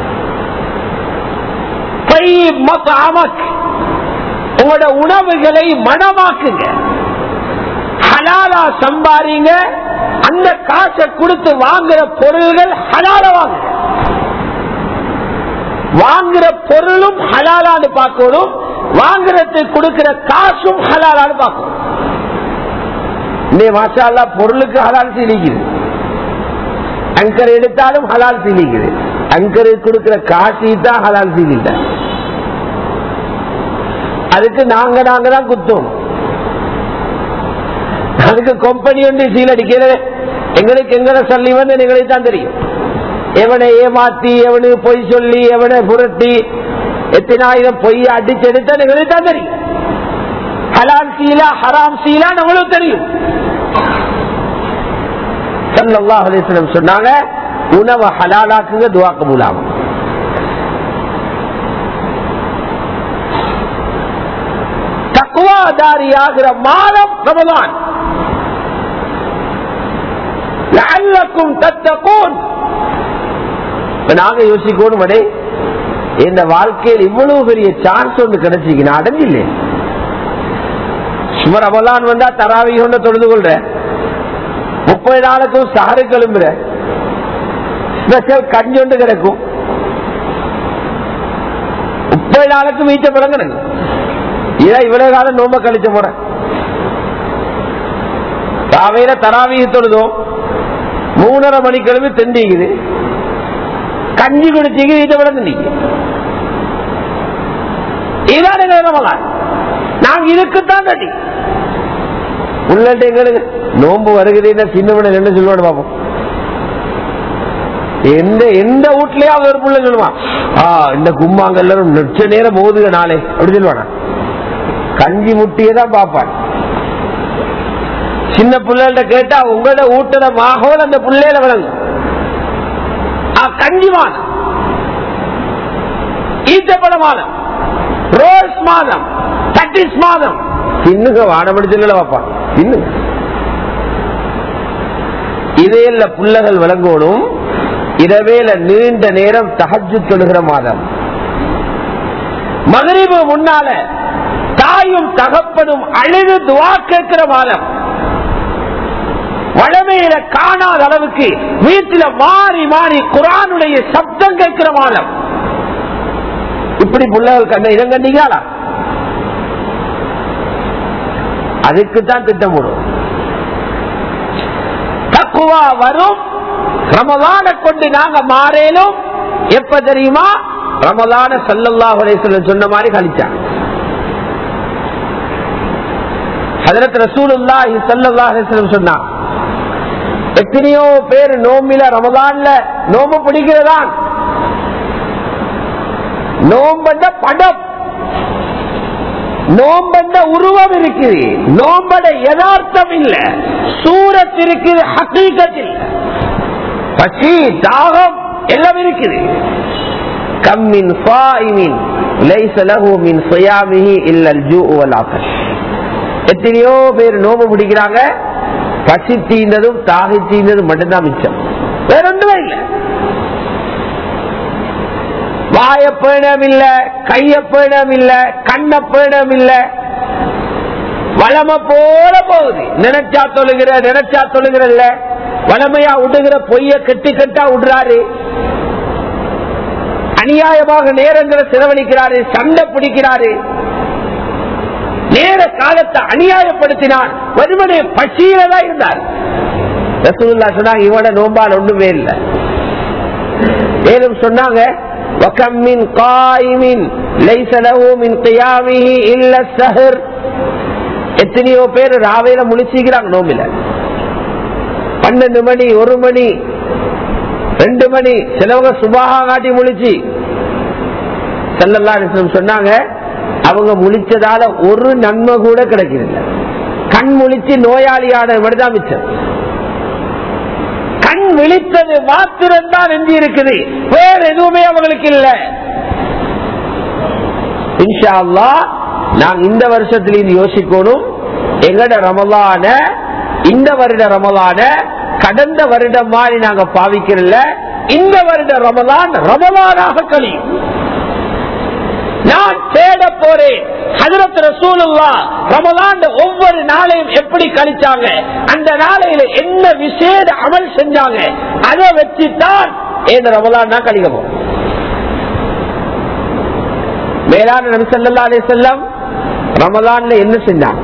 உங்களோட உணவுகளை மனமாக்குங்க ஹலாலா சம்பாரிங்க அந்த காசை கொடுத்து வாங்குற பொருள்கள் ஹலால வாங்க வாங்குற பொருளும் ஹலாலான்னு பார்க்கணும் வாங்குறதுக்கு கொடுக்கிற காசும் ஹலாலான்னு பார்க்கணும் மாஷா பொருளுக்கு ஹலால் சீலிக்குது அங்கர் எடுத்தாலும் ஹலால் சீலிக்குது அங்கருக்கு கொடுக்கிற காசு தான் ஹலால் சீலில்ல அதுக்கு நாங்க நாங்க தான் குத்தோம் அதுக்கு கம்பெனி வந்து சீல் அடிக்கிறது எங்களுக்கு எங்களை சொல்லி வந்து எங்களுக்கு தான் தெரியும் எவனை ஏமாத்தி எவனு பொய் சொல்லி எவனை புரட்டி எத்தனாயிரம் பொய் அடிச்சு எடுத்த எங்களுக்கு தான் தெரியும் ஹலால் சீலா ஹராம் சீலா நம்மளும் தெரியும் சல்லாஹ் அலிஸ்லம் சொன்னாங்க உணவை ஹலாலாக்குங்க துவா கபூலாகும் தக்குவாதாரியாகிற மாதம் ரமதான் லஅல்லக்கும் தத்தகூன் நாங்க யோசிக்கணும் அடே இந்த வாழ்க்கையில் இவ்வளவு பெரிய சான்ஸ் ஒன்று கிடைச்சிக்கு நான் அடைஞ்சில்லை சுமர் ரமலான் வந்தா தராவி கொண்டு தொழுது கொள்ற முப்பது நாளுக்கும் சாறு கிளம்புற ஸ்பெஷல் கஞ்சி ஒன்று கிடக்கும் முப்பது நாளுக்கும் வீட்டை பிறங்கணும் இதான் இவ்வளவு காலம் நோம்ப கழிச்ச போற காவையில தராவிய தொழுதோம் மூணரை மணி கிழமை தெண்டிக்குது கஞ்சி குடிச்சிக்கு வீட்டை பிறந்து நீங்க இதான் ரமலான் நாங்க இதுக்குத்தான் தட்டி உள்ளட்டு எங்களுக்கு நோன்பு வருகிறீன்னா சின்னவன என்ன சொல்லுவாடு பாப்போம் எந்த எந்த வீட்லயாவது ஒரு புள்ள சொல்லுவான் ஆ இந்த கும்மாங்க எல்லாரும் நெச்ச நேரம் போதுக நாளே அப்படி சொல்லுவானா கஞ்சி முட்டியை தான் பார்ப்பான் சின்ன பிள்ளைகிட்ட கேட்டா உங்களோட ஊட்டுற மாகோல் அந்த பிள்ளையில விளங்கும் ஆ, கஞ்சி மாதம் ஈச்சப்பழ மாதம் ரோஸ் மாதம் தட்டிஸ் மாதம் தின்னுங்க வானபடி சொல்லல பாப்பா தின்னுங்க இதேல புள்ளகள் விளங்கணும் இரவேல நீண்ட நேரம் தஹஜ்ஜு தொழுகிற மாதம் மகரிபு முன்னால தாயும் தகப்பனும் அழுது துவா கேட்கிற மாதம் வளமையில காணாத அளவுக்கு வீட்டில மாறி மாறி குரானுடைய சப்தம் கேட்கிற மாதம் இப்படி பிள்ளைகள் கண்ட இடம் கண்டீங்களா அதுக்கு தான் திட்டம் போடும் தக்குவா வரும் ரமலான கொண்டு நாங்க மாறேனும் எப்ப தெரியுமா ரமலான சல்லல்லாஹு அலைஹி வஸல்லம் சொன்ன மாதிரி கழிச்சாங்க ஹஜரத் ரசூலுல்லாஹி ஸல்லல்லாஹு அலைஹி வஸல்லம் சொன்னாங்க எத்தனையோ பேர் நோம்பில ரமலான்ல நோம்பு பிடிக்கிறதான் நோம்பண்ட படம் நோம்பண்ட உருவம் இருக்குது நோம்பட யதார்த்தம் இல்ல சூரத் இருக்குது ஹக்கீகத் இல்ல பசி தாகம் எல்லாம் இருக்குது கம்மின் சாயிமின் லைஸ லஹு மின் சியாமிஹி இல்லல் ஜூ வல் ஆதஷ் எத்தனையோ பேர் நோம்பு பிடிக்கிறாங்க பசி தீர்ந்ததும் தாகி தீர்ந்ததும் மட்டும்தான் மிச்சம் வேற ஒன்றுமே இல்லை வாய பேணம் இல்ல கைய பேணம் இல்ல கண்ண பேணம் இல்ல வளம போல போகுது நினைச்சா தொழுகிற நினைச்சா தொழுகிற இல்ல வளமையா விடுகிற பொய்ய கெட்டி கட்டா விடுறாரு அநியாயமாக நேரங்களை செலவழிக்கிறாரு சண்டை பிடிக்கிறாரு நேர காலத்தை அநியாயப்படுத்தினான் வெறுமனே பசியில தான் இருந்தார் ரசூல்லா சொன்னாங்க இவட நோம்பால் ஒண்ணுமே இல்லை மேலும் சொன்னாங்க وَكَمْ مِنْ قَائِمٍ لَيْسَ لَهُ مِنْ قِيَامِهِ إِلَّا السَّهْرُ எத்தனையோ பேர் ராவையில முழிச்சுக்கிறாங்க நோம்பில பன்னெண்டு மணி ஒரு மணி ரெண்டு மணி சிலவங்க சுபாகா காட்டி முழிச்சு செல்லல்லா சொன்னாங்க அவங்க முழிச்சதால ஒரு நன்மை கூட கிடைக்கிறதில்ல கண் முழிச்சு நோயாளியான தான் மிச்சம் கண் விழித்தது மாத்திரம்தான் எஞ்சி இருக்குது வேற எதுவுமே அவங்களுக்கு இல்ல இன்ஷா அல்லாஹ் நாங்க இந்த வருஷத்திலிருந்து யோசிக்கணும் எங்கட ரமலான இந்த வருட ரமலான கடந்த வருடம் மாதிரி நாங்க பாவிக்கிறல இந்த வருட ரமலான் ரமலானாக கழியும் நான் தேட போறேன் ஹஜரத் ரசூலுல்லா ரமலான் ஒவ்வொரு நாளையும் எப்படி கழிச்சாங்க அந்த நாளையில என்ன விசேட அமல் செஞ்சாங்க அதை வச்சுதான் இந்த ரமலான் தான் கழிக்க போறோம் மேலான நபி ஸல்லல்லாஹு அலைஹி வஸல்லம் ரமலான்ல என்ன செஞ்சாங்க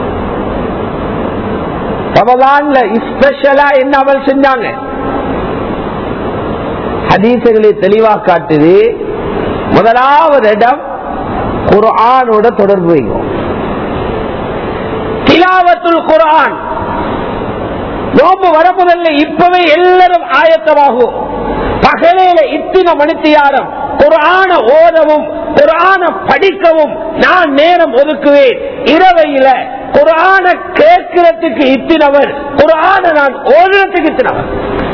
ரமலான்ல ஸ்பெஷலா என்ன அமல் செஞ்சாங்க ஹதீசுகளை தெளிவா காட்டுது முதலாவது இடம் குர்ஆனோட தொடர்பு வைக்கும் திலாவத்துல் குர்ஆன் நோம்பு வரமுதல்ல இப்பவே எல்லாரும் ஆயத்தமாகும் பகலையில இத்தின மணித்தியாரம் குரான ஓதவும் குரான படிக்கவும் நான் நேரம் ஒதுக்குவேன் இரவையில குரான கேட்கிறதுக்கு இத்தினவர் குரான நான் ஓதுறதுக்கு இத்தினவர்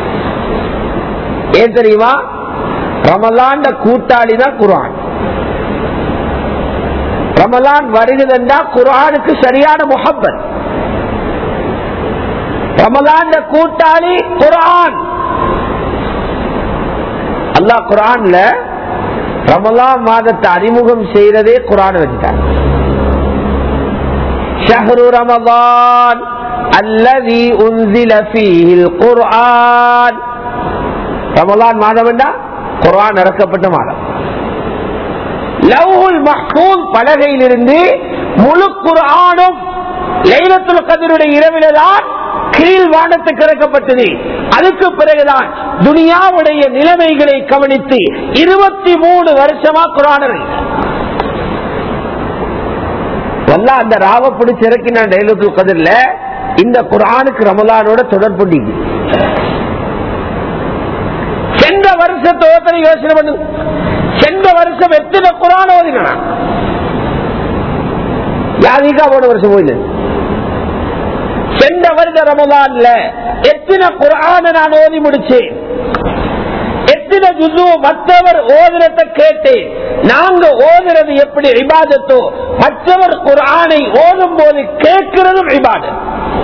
ஏன் தெரியுமா ரமலாண்ட கூட்டாளி தான் குரான் ரமலான் வருகிறதுண்டா குரானுக்கு சரியான முகப்பத் ரமலாண்ட கூட்டாளி குரான் அல்லாஹ் குரான்ல ரமலான் மாதத்தை அறிமுகம் செய்யறதே குரான் வச்சுட்டார் ஷஹரு ரமலான் அல்லதி உன்சில ஃபீஹில் குர்ஆன் ரமலான் மாதம் என்ன குர்ஆன் இறக்கப்பட்ட மாதம் லவ்ஹுல் மஹ்பூஸ் பலகையிலிருந்து முழு குர்ஆனும் லைலத்துல் கதிருடைய இரவில்தான் கீழ் வானத்துக்கு இறக்கப்பட்டது அதுக்கு பிறகுதான் துனியாவுடைய நிலைமைகளை கவனித்து இருபத்தி மூணு வருஷமா குரான் வல்ல அந்த ராவ பிடிச்சி இறக்கின லைலத்துல் கதிர்ல இந்த குரானுக்கு ரமலானோட தொடர்பு சென்ற வருஷத்தை ஓத்தனை யோசனை பண்ணு சென்ற வருஷம் எத்தனை குரான் ஓதினா யாதிகா போன வருஷம் போயில சென்ற வருட ரமலான்ல எத்தனை குரான நான் ஓதி முடிச்சேன் எத்தனை ஜுசு மற்றவர் ஓதுறத கேட்டு நாங்க ஓதுறது எப்படி இபாதத்தோ மற்றவர் குரானை ஓதும் போது கேட்கிறதும் இபாதத்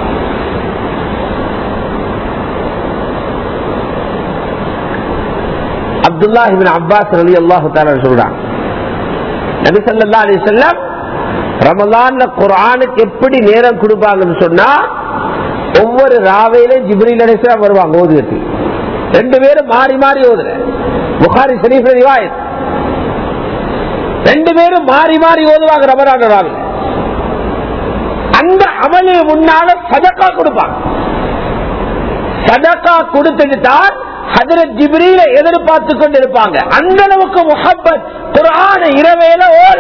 அப்துல்லாஹிபின் அப்பாஸ் அலி அல்லாஹு சொல்றான் நபி சல்லா அலி செல்லம் ரமலான்ல குரானுக்கு எப்படி நேரம் கொடுப்பாங்கன்னு சொன்னா ஒவ்வொரு ராவையிலும் ஜிப்ரீல் அலிஸ்லாம் வருவாங்க ஓதுவதற்கு ரெண்டு பேரும் மாறி மாறி ஓதுற புகாரி ஷரீஃப் ரிவாயத் ரெண்டு பேரும் மாறி மாறி ஓதுவாங்க ரமலான் ராவில் அந்த அமலுக்கு முன்னால சதக்கா கொடுப்பாங்க சதக்கா கொடுத்துட்டு தான் ஹதரத் ஜிப்ரீல எதிர்பார்த்து கொண்டு இருப்பாங்க அந்த அளவுக்கு முஹப்பத் குரான இரவேல ஓத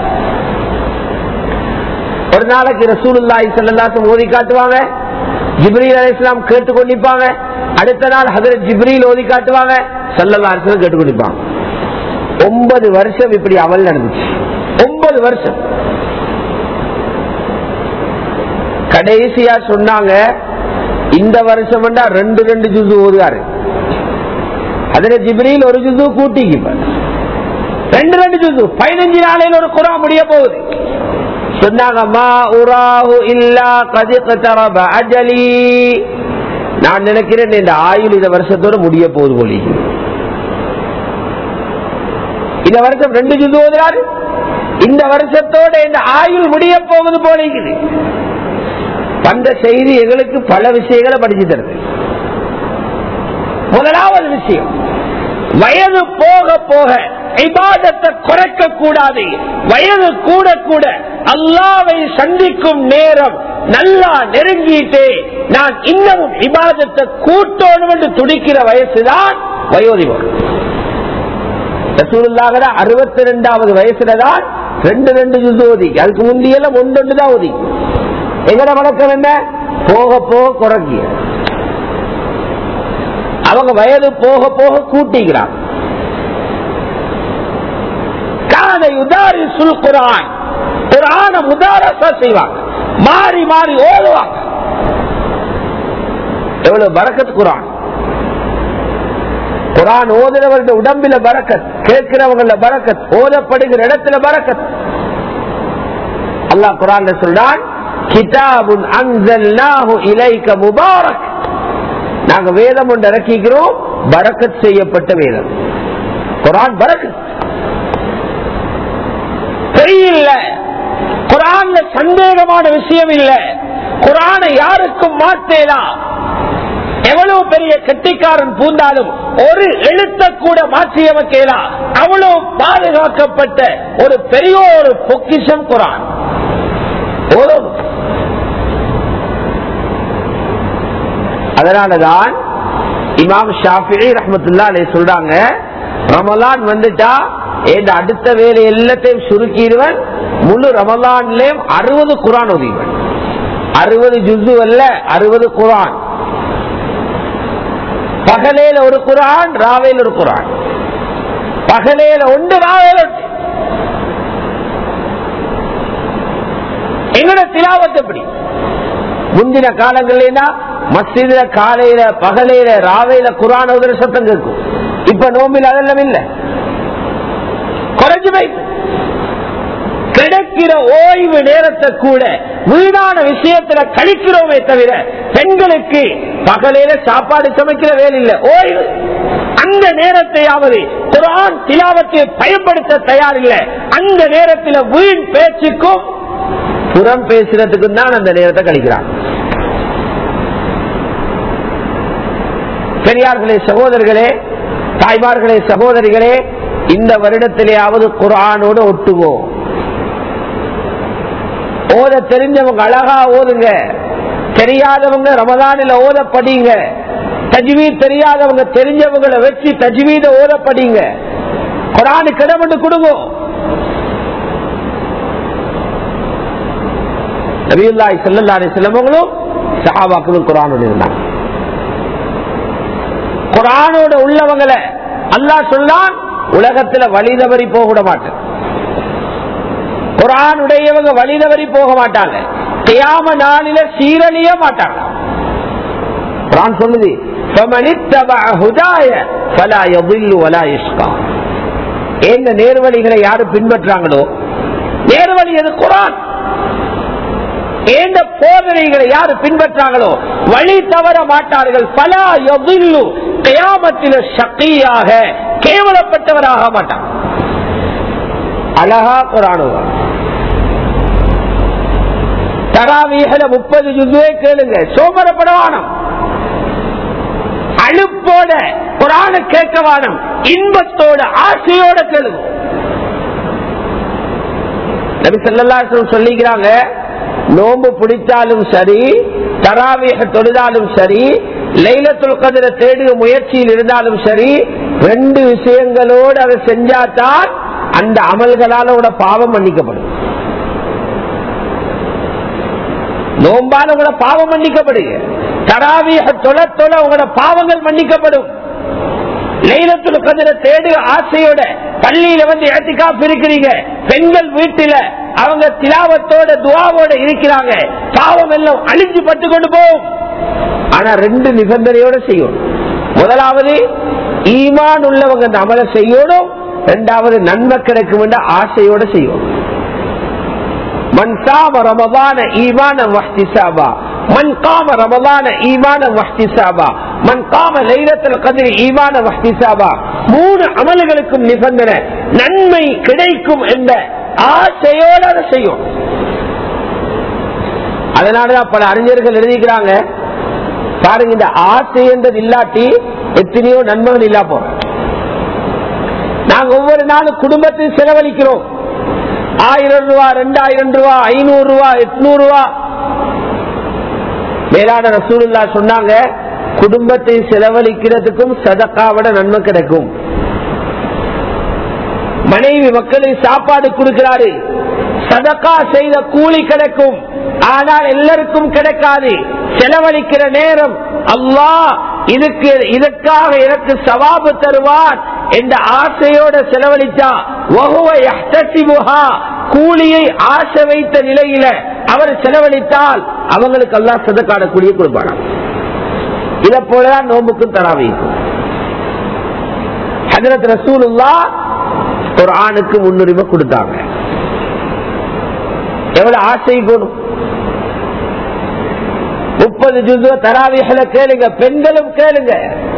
ஒரு நாளைக்கு ரசூலுல்லாஹி ஸல்லல்லாஹு ஓதி காட்டுவாங்க ஜிப்ரீல் அலைஹிஸ்ஸலாம் கேட்டு கொண்டிருப்பாங்க அடுத்த நாள் ஹதரத் ஜிப்ரீல் ஓதி காட்டுவாங்க ஸல்லல்லாஹு அலைஹி வஸல்லம் கேட்டு கொண்டிருப்பாங்க ஒன்பது வருஷம் இப்படி அமல் நடந்துச்சு ஒன்பது வருஷம் கடைசியா சொன்னாங்க இந்த வருஷம் ரெண்டு ரெண்டு ஜுசு ஓதுவாரு அதுல ஜிப்ரீல் ஒரு ஜுசு கூட்டிக்கு ரெண்டு ரெண்டு ஜுசு பதினஞ்சு நாளையில் ஒரு குரா முடிய போகுது சொன்னாங்க மா உராஹு இல்லா கதிகரப அஜலி நான் நினைக்கிறேன் இந்த ஆயுள் இந்த வருஷத்தோட முடிய போகுது போலி இந்த வருஷம் ரெண்டு ஜுசு ஓதுறாரு இந்த வருஷத்தோட இந்த ஆயுள் முடிய போகுது போலிக்குது வந்த செய்தி எங்களுக்கு பல விஷயங்களை படிச்சு தருது முதலாவது விஷயம் வயது போக போக இபாதத்தை குறைக்க கூடாது வயது கூட கூட அல்லாவை சந்திக்கும் நேரம் நல்லா நெருங்கிட்டு நான் இன்னமும் இபாதத்தை கூட்டணும் என்று துடிக்கிற வயசுதான் வயோதிபம் அறுபத்தி ரெண்டாவது வயசுலதான் ரெண்டு ரெண்டு ஜுசு ஓதி அதுக்கு முந்தியெல்லாம் ஒன்று தான் ஓதி எங்கட வழக்கம் என்ன போக போக குறைக்கிய அவங்க வயது போக போக கூட்டிக்கிறான் உதாரி சுல் குரான் குரான முதாரசா செய்வாங்க மாறி மாறி ஓடுவாங்க எவ்வளவு பறக்கத்து குரான் குரான் ஓதுறவர்கள் உடம்பில பறக்கத் கேட்கிறவங்கள பறக்கத் ஓதப்படுகிற இடத்துல பறக்கத் அல்லாஹ் குரான் சொல்றான் கிதாபுன் அன்சல்னாஹு இலைக்க முபாரக் நாங்க வேதம் ஒன்று இறக்கிக்கிறோம் பரக்கத் செய்யப்பட்ட வேதம் குரான் பரக்கத் பொய்யில்ல குரான்ல சந்தேகமான விஷயம் இல்ல குரானை யாருக்கும் மாற்றலாம் எவ்வளவு பெரிய கெட்டிக்காரன் பூந்தாலும் ஒரு எழுத்த கூட மாற்றியமைக்கலாம் அவ்வளவு பாதுகாக்கப்பட்ட ஒரு பெரிய ஒரு பொக்கிஷம் குரான் அதனாலதான் இமாம் ஷாஃபி ரஹமத்துல்லா சொல்றாங்க ரமலான் வந்துட்டா இந்த அடுத்த வேலை எல்லாத்தையும் சுருக்கிடுவன் முழு ரமலான்லயும் அறுபது குரான் ஒதுக்குவன் அறுபது ஜுசு அல்ல அறுபது குரான் பகலேல ஒரு குரான் ராவையில் ஒரு குரான் பகலேல ஒன்று ராவையில் ஒன்று எங்கட திலாவத் எப்படி முந்தின காலங்கள்ல மஸ்ஜிதுல காலையில பகலையில ராவையில குரான் உதர சத்தம் கேட்கும் இப்ப நோம்பில் அதெல்லாம் இல்ல குறைஞ்சு போய் கிடைக்கிற ஓய்வு நேரத்தை கூட வீணான விஷயத்துல கழிக்கிறோமே தவிர பெண்களுக்கு பகலையில சாப்பாடு சமைக்கிற வேலை இல்ல ஓய்வு அந்த நேரத்தையாவது குரான் திலாவத்தை பயன்படுத்த தயார் இல்லை அந்த நேரத்தில் வீண் பேச்சுக்கும் புறம் பேசுறதுக்கு தான் அந்த நேரத்தை கழிக்கிறான் பெரியார்களே சகோதரர்களே தாய்மார்களே சகோதரிகளே இந்த வருடத்திலேயாவது குரானோடு ஒட்டுவோம் ஓத தெரிஞ்சவங்க அழகா ஓதுங்க தெரியாதவங்க ரமதானில ஓத படிங்க தஜ்வீத் தெரியாதவங்க தெரிஞ்சவங்களை வச்சு தஜ்வீத ஓத படிங்க குரானு கிடமட்டு கொடுங்க நபியுல்லாய் செல்லல்லாரி செல்லவங்களும் சஹாபாக்களும் குரானோடு இருந்தாங்க குரானோட உள்ளவங்களை அல்லாஹ் சொன்னான் உலகத்துல வழி தவறி போக விட மாட்டேன் குரானுடையவங்க வழி தவறி போக மாட்டாங்க கியாம நாளில சீரழிய மாட்டாங்க குரான் சொல்லுது فَمَنِ اتَّبَعَ هُدَايَ فَلَا يَضِلُّ وَلَا يَشْقَى என்ன நேர்வழிகளை யாரு பின்பற்றாங்களோ நேர்வழி எது குரான் ஏந்த போதனைகளை யாரு பின்பற்றாங்களோ வழி தவற மாட்டார்கள் பல எதில்லு கயாமத்தில சக்தியாக கேவலப்பட்டவராக மாட்டாங்க அழகா குரானுதான் தராவிகளை முப்பது ஜுதுவே கேளுங்க சோமரப்படவானம் அழுப்போட குரான கேட்கவானம் இன்பத்தோட ஆசையோட கேளுங்க நபி ஸல்லல்லாஹு சொல்லிக்கிறாங்க நோன்பு பிடிச்சாலும் சரி தராவிக தொழுதாலும் சரி லைலத்துல் கதிர தேடுக முயற்சியில் இருந்தாலும் சரி ரெண்டு விஷயங்களோடு அதை செஞ்சாதான் அந்த அமல்களால உட பாவம் மன்னிக்கப்படும் நோம்பால உங்களோட பாவம் மன்னிக்கப்படுங்க தராவிக தொழ தொழ உங்களோட பாவங்கள் மன்னிக்கப்படும் லைலத்துல கதிர தேடு ஆசையோட பள்ளியில வந்து ஏத்திக்காப்பு இருக்கிறீங்க பெண்கள் வீட்டில அவங்க திலாவத்தோட துவாவோட இருக்கிறாங்க பாவம் எல்லாம் அழிஞ்சு பட்டு கொண்டு போகும் ஆனா ரெண்டு நிபந்தனையோட செய்யணும் முதலாவது ஈமான் உள்ளவங்க அந்த அமலை செய்யணும் இரண்டாவது நன்மை கிடைக்கும் என்ற ஆசையோட செய்யணும் من صام رمضان ايمانا واحتسابا من قام رمضان ايمانا واحتسابا من قام ليله القدر ايمانا واحتسابا மூணு அமல்களுக்கும் நிபந்தனை நன்மை கிடைக்கும் என்ற ஆசையோட அதை செய்யும் அதனாலதான் பல அறிஞர்கள் எழுதிக்கிறாங்க பாருங்க இந்த ஆசை என்றது இல்லாட்டி எத்தனையோ நன்மைகள் இல்லா போற நாங்க ஒவ்வொரு நாளும் குடும்பத்தை செலவழிக்கிறோம் ஆயிரம் ரூபா ரெண்டாயிரம் ரூபா ஐநூறு ரூபா எட்நூறு ரூபா மேலான ரசூலுல்லா சொன்னாங்க குடும்பத்தை செலவழிக்கிறதுக்கும் சதக்காவிட நன்மை கிடைக்கும் மனைவி மக்களை சாப்பாடு கொடுக்கிறாரு சதக்கா செய்த கூலி கிடைக்கும் ஆனால் எல்லாருக்கும் கிடைக்காது செலவழிக்கிற நேரம் அல்லாஹ் இதுக்கு இதற்காக எனக்கு சவாபு தருவான் என்ற ஆசையோட செலவழித்தா கூலியை ஆசை வைத்த நிலையில அவர் செலவழித்தால் அவங்களுக்கு எல்லாம் சதக்காட கூலியை கொடுப்பாங்க இதை போலதான் நோம்புக்கும் தராவிக்கும் ஹதரத் ரசூலுல்லா ஒரு ஆணுக்கு முன்னுரிமை கொடுத்தாங்க எவ்வளவு ஆசை கூடும் முப்பது ஜுதுவ தராவிகளை கேளுங்க பெண்களும் கேளுங்க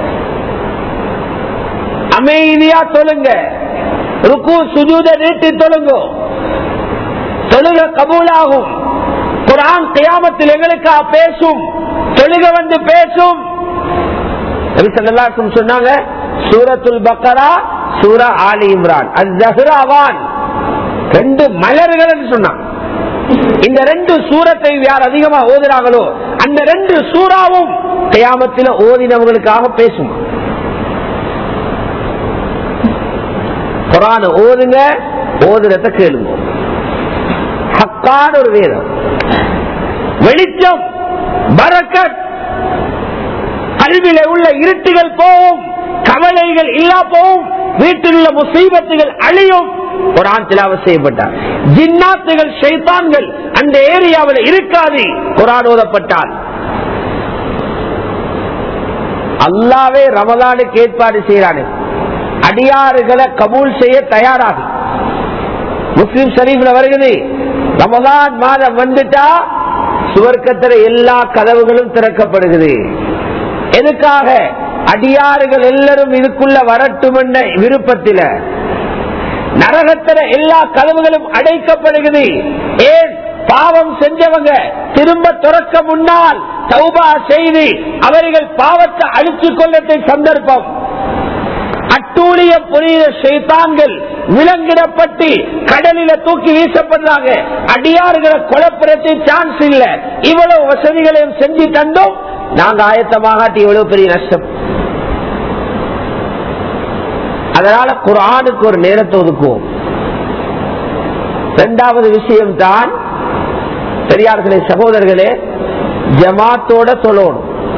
அமைதியா தொழுங்க ருக்கு சுஜூத நீட்டி தொழுங்க தொழுக கபூலாகும் குரான் கியாமத்தில் எங்களுக்கா பேசும் தொழுக வந்து பேசும் சொன்னாங்க சூரத்துல் பக்கரா சூரா ஆலி இம்ரான் அவான் ரெண்டு மலர்கள் சொன்னாங்க இந்த ரெண்டு சூரத்தை யார் அதிகமா ஓதுறாங்களோ அந்த ரெண்டு சூறாவும் கயாமத்தில் ஓதினவங்களுக்காக பேசும் குரான ஓதுங்க ஓதுறத கேளுங்க ஹக்கான ஒரு வேதம் வெளிச்சம் பரக்கத் கல்வியில உள்ள இருட்டுகள் போகும் கவலைகள் இல்லா போகும் வீட்டில் உள்ள முசீபத்துகள் அழியும் குரான் திலாவ செய்யப்பட்டார் ஜின்னாத்துகள் ஷைத்தான்கள் அந்த ஏரியாவில் இருக்காது குரான் ஓதப்பட்டால் அல்லாவே ரமதானுக்கு ஏற்பாடு செய்யறானு அடியாறுகளை கபூல் செய்ய தயாராகும் முஸ்லிம் ஷரீஃப்ல வருகிறது ரமதான் மாதம் வந்துட்டா சுவர்க்கத்துல எல்லா கதவுகளும் திறக்கப்படுகிறது எதுக்காக அடியாறுகள் எல்லாரும் இதுக்குள்ள வரட்டும் என்ற விருப்பத்தில நரகத்தில எல்லா கதவுகளும் அடைக்கப்படுகிறது ஏன் பாவம் செஞ்சவங்க திரும்ப துறக்க முன்னால் தௌபா செய்து அவர்கள் பாவத்தை அழித்துக் கொள்ளத்தை சந்தர்ப்பம் அட்டூழிய புரியுத செய்தான்கள் விலங்கிடப்பட்டு கடலில தூக்கி வீசப்படுறாங்க அடியாறுகளை கொலப்புறத்தை சான்ஸ் இல்ல இவ்வளவு வசதிகளையும் செஞ்சு தந்தோம் நாங்க ஆயத்தமாகாட்டி எவ்வளவு பெரிய நஷ்டம் அதனால குரானுக்கு ஒரு நேரத்தை ஒதுக்குவோம் இரண்டாவது விஷயம் தான் பெரியார்களே சகோதரர்களே ஜமாத்தோட தொழணும்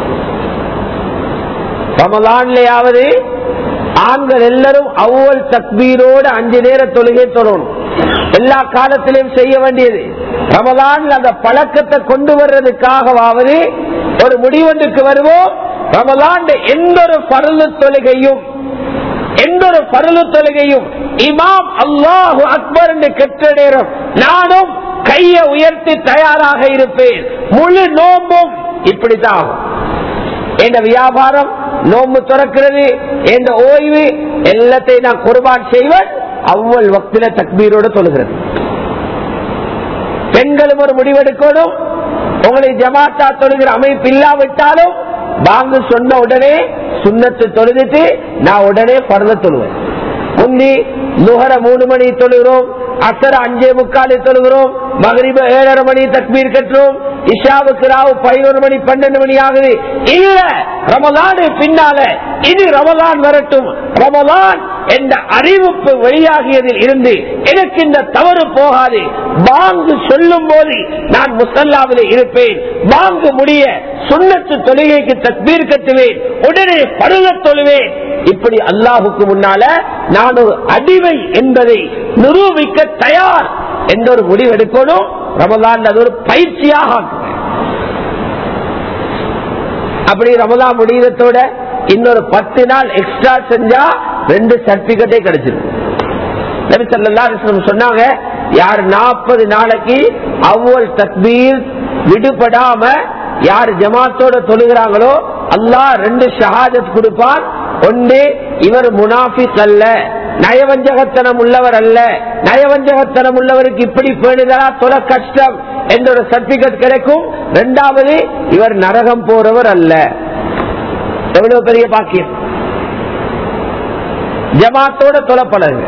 ரமலான்லயாவது ஆண்கள் எல்லாரும் அவ்வள் தக்பீரோட அஞ்சு நேர தொழுகை தொழணும் எல்லா காலத்திலையும் செய்ய வேண்டியது ரமலான்ல அந்த பழக்கத்தை கொண்டு வர்றதுக்காகவாவது ஒரு முடிவெண்டுக்கு வருவோம் ரமலான் எந்த ஒரு பருளு தொழுகையும் எந்த ஒரு பருளு தொழுகையும் இமாம் அல்லாஹு அக்பர் என்று கெட்ட நேரம் நானும் கையை உயர்த்தி தயாராக இருப்பேன் முழு நோம்பும் இப்படித்தான் ஆகும் என்ற வியாபாரம் நோம்பு திறக்கிறது என்ற ஓய்வு எல்லாத்தையும் நான் குர்பான் செய்வேன் அவ்வளவு வக்தில தக்பீரோட தொழுகிறது பெண்களும் ஒரு முடிவெடுக்கணும் உங்களை ஜமாத்தா தொழுகிற அமைப்பு இல்லாவிட்டாலும் வாங்க சொன்ன உடனே சுண்ணத்து தொழுதுட்டு நான் உடனே பரத தொழுவேன் முந்தி நுகர மூணு மணி தொழுகிறோம் அசர அஞ்சே முக்காலி தொழுகிறோம் மகரிப ஏழரை மணி தக்பீர் கட்டுறோம் இஷாவுக்கு ராவு பதினோரு மணி பன்னெண்டு மணி ஆகுது இல்ல ரமலானு பின்னால இது ரமலான் வரட்டும் ரமலான் என்ற அறிவிப்பு வெளியாகியதில் இருந்து எனக்கு இந்த தவறு போகாது பாங்கு சொல்லும் போது நான் முசல்லாவில் இருப்பேன் பாங்கு முடிய சுண்ணத்து தொழுகைக்கு தக்பீர் கட்டுவேன் உடனே பருக தொழுவேன் இப்படி அல்லாஹுக்கு முன்னால நான் ஒரு அடிமை என்பதை நிரூபிக்க தயார் என்ற ஒரு முடிவெடுக்கணும் ரமலான் அது ஒரு பயிற்சியாக ஆக்குவேன். அப்படி ரமலான் முடிவத்தோட இன்னொரு பத்து நாள் எக்ஸ்ட்ரா செஞ்சா ரெண்டு சர்டிபிகேட்டே கிடைச்சிருக்கு நபி ஸல்லல்லாஹு அலைஹி வஸல்லம் சொன்னாங்க யார் நாற்பது நாளைக்கு அவ்வள் தக்பீர் விடுபடாம யார் ஜமாத்தோட தொழுகிறாங்களோ அல்லாஹ் ரெண்டு ஷஹாதத் கொடுப்பான் ஒன்று இவர் முனாஃபிக் அல்ல நயவஞ்சகத்தனம் உள்ளவர் அல்ல நயவஞ்சகத்தனம் உள்ளவருக்கு இப்படி பேணுதலா தொலை கஷ்டம் என்ற ஒரு சர்டிபிகேட் கிடைக்கும் இரண்டாவது இவர் நரகம் போறவர் அல்ல எவ்வளவு பெரிய பாக்கியம் ஜமாத்தோட தொலைப்பழகுங்க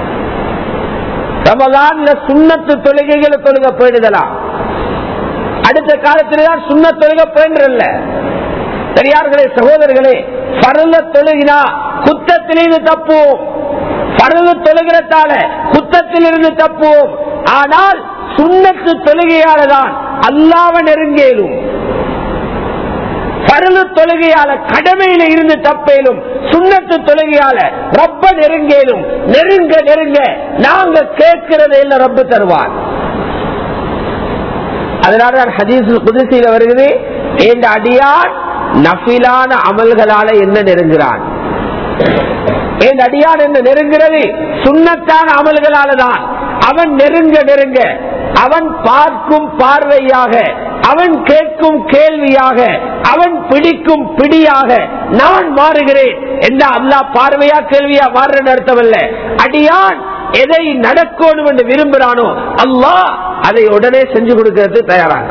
ரமலான்ல சுண்ணத்து தொழுகைகளை தொழுக போயிடுதலாம் அடுத்த காலத்தில்தான் சுண்ண தொழுக போயின்றல்ல பெரியார்களே சகோதரர்களே பருள தொழுகினா குத்தத்திலிருந்து தப்புவோம் பருள தொழுகிறதால குத்தத்திலிருந்து தப்புவோம் ஆனால் சுண்ணத்து தொழுகையால தான் அல்லாவ நெருங்கேலும் பருளு தொழுகையால கடமையில இருந்து தப்பேலும் சுண்ணத்து தொழுகையால ரப்ப நெருங்கேலும் நெருங்க நெருங்க நாங்க கேட்கிறத எல்லாம் ரப்ப தருவான் அதனால ஹதீஸில் குதிசையில வருகிறது இந்த அடியான் நஃபிலான அமல்களால என்ன நெருங்குறான் இந்த அடியான் என்ன நெருங்கிறது சுண்ணத்தான அமல்களால தான் அவன் நெருங்க நெருங்க அவன் பார்க்கும் பார்வையாக அவன் கேட்கும் கேள்வியாக அவன் பிடிக்கும் பிடியாக நான் மாறுகிறேன் என்ன அல்லா பார்வையா கேள்வியா மாறுற அர்த்தமல்ல அடியான் எதை நடக்கணும் என்று விரும்புறானோ அல்லாஹ் அதை உடனே செஞ்சு கொடுக்கிறது தயாராக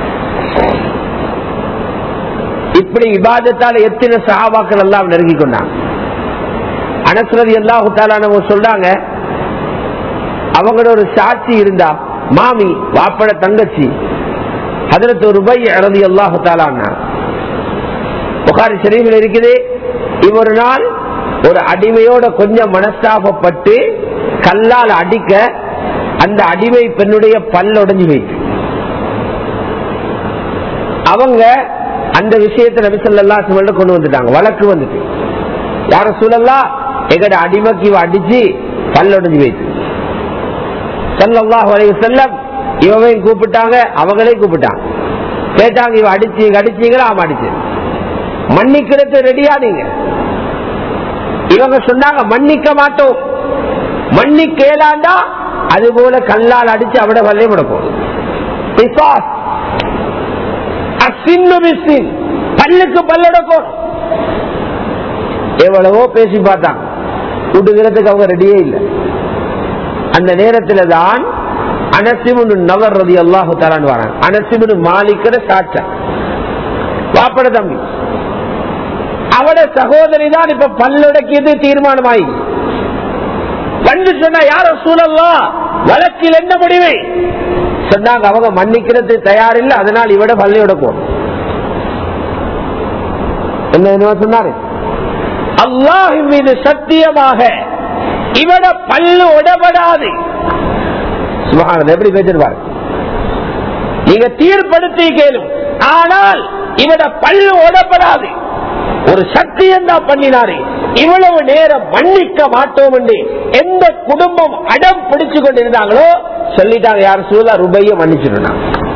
இப்படி விவாதத்தால எத்தனை சகாபாக்கள் எல்லாம் நெருங்கி கொண்டாங்க அனஸ்ரதி அல்லாஹு சொல்றாங்க அவங்களோட ஒரு சாட்சி இருந்தா மாமி வாப்பட தங்கச்சி அதற்கு ஒரு ரூபாய் அறுதி அல்லாஹு தாலான்னா புகாரி ஷரீஃபில் இருக்குது இவ்வொரு நாள் ஒரு அடிமையோட கொஞ்சம் மனஸ்தாபப்பட்டு கல்லால் அடிக்க அந்த அடிமை பெண்ணுடைய பல் உடஞ்சி வைத்து அவங்க அந்த விஷயத்தை நபிசல்லா சுமல்ல கொண்டு வந்துட்டாங்க வழக்கு வந்துட்டு யார சூழல்லா எங்கட அடிமைக்கு இவ அடிச்சு பல் உடஞ்சி வைத்து சல்லாஹ் வரைவு செல்லம் இவன் கூப்பிட்டாங்க அவங்களே கூப்பிட்டாங்க கேட்டாங்க இவ அடிச்சு அடிச்சீங்களா ஆமா அடிச்சு மன்னிக்கிறது ரெடியா நீங்க இவங்க சொன்னாங்க மன்னிக்க மாட்டோம் மன்னிக்கேலாண்டா அது போல கல்லால் அடிச்சு அவட வல்லே விட போகுது பல்லுக்கு பல்லடக்கும் எவ்வளவோ பேசி பார்த்தாங்க விடுகிறதுக்கு அவங்க ரெடியே இல்லை அந்த நேரத்தில் தான் அனசிமுனு நவர் ரதி அல்லாஹு தரான் வராங்க அனசிமுனு மாலிக்கிற சாட்சா வாப்பட தம்பி அவட சகோதரி தான் இப்ப பல்லுடக்கியது தீர்மானமாயி வந்து சொன்ன யார சூழல்லா வழக்கில் என்ன முடிவு சொன்னாங்க அவங்க மன்னிக்கிறது தயாரில்லை அதனால் இவட பள்ளியோட போகும் என்ன சொன்னாரு அல்லாஹ் மீது சத்தியமாக இவட பல்லு உடபடாது சுபஹானல்லாஹ், எப்படி பேசிருப்பாரு நீங்க தீர்ப்படுத்தி கேளும் ஆனால் இவட பல்லு ஓடப்படாது ஒரு சத்தியம் தான் பண்ணினாரு இவ்வளவு நேரம் மன்னிக்க மாட்டோம் என்று எந்த குடும்பம் அடம் பிடிச்சு கொண்டிருந்தாங்களோ சொல்லிட்டாங்க யார் சூழலா ரூபாய மன்னிச்சிடணும்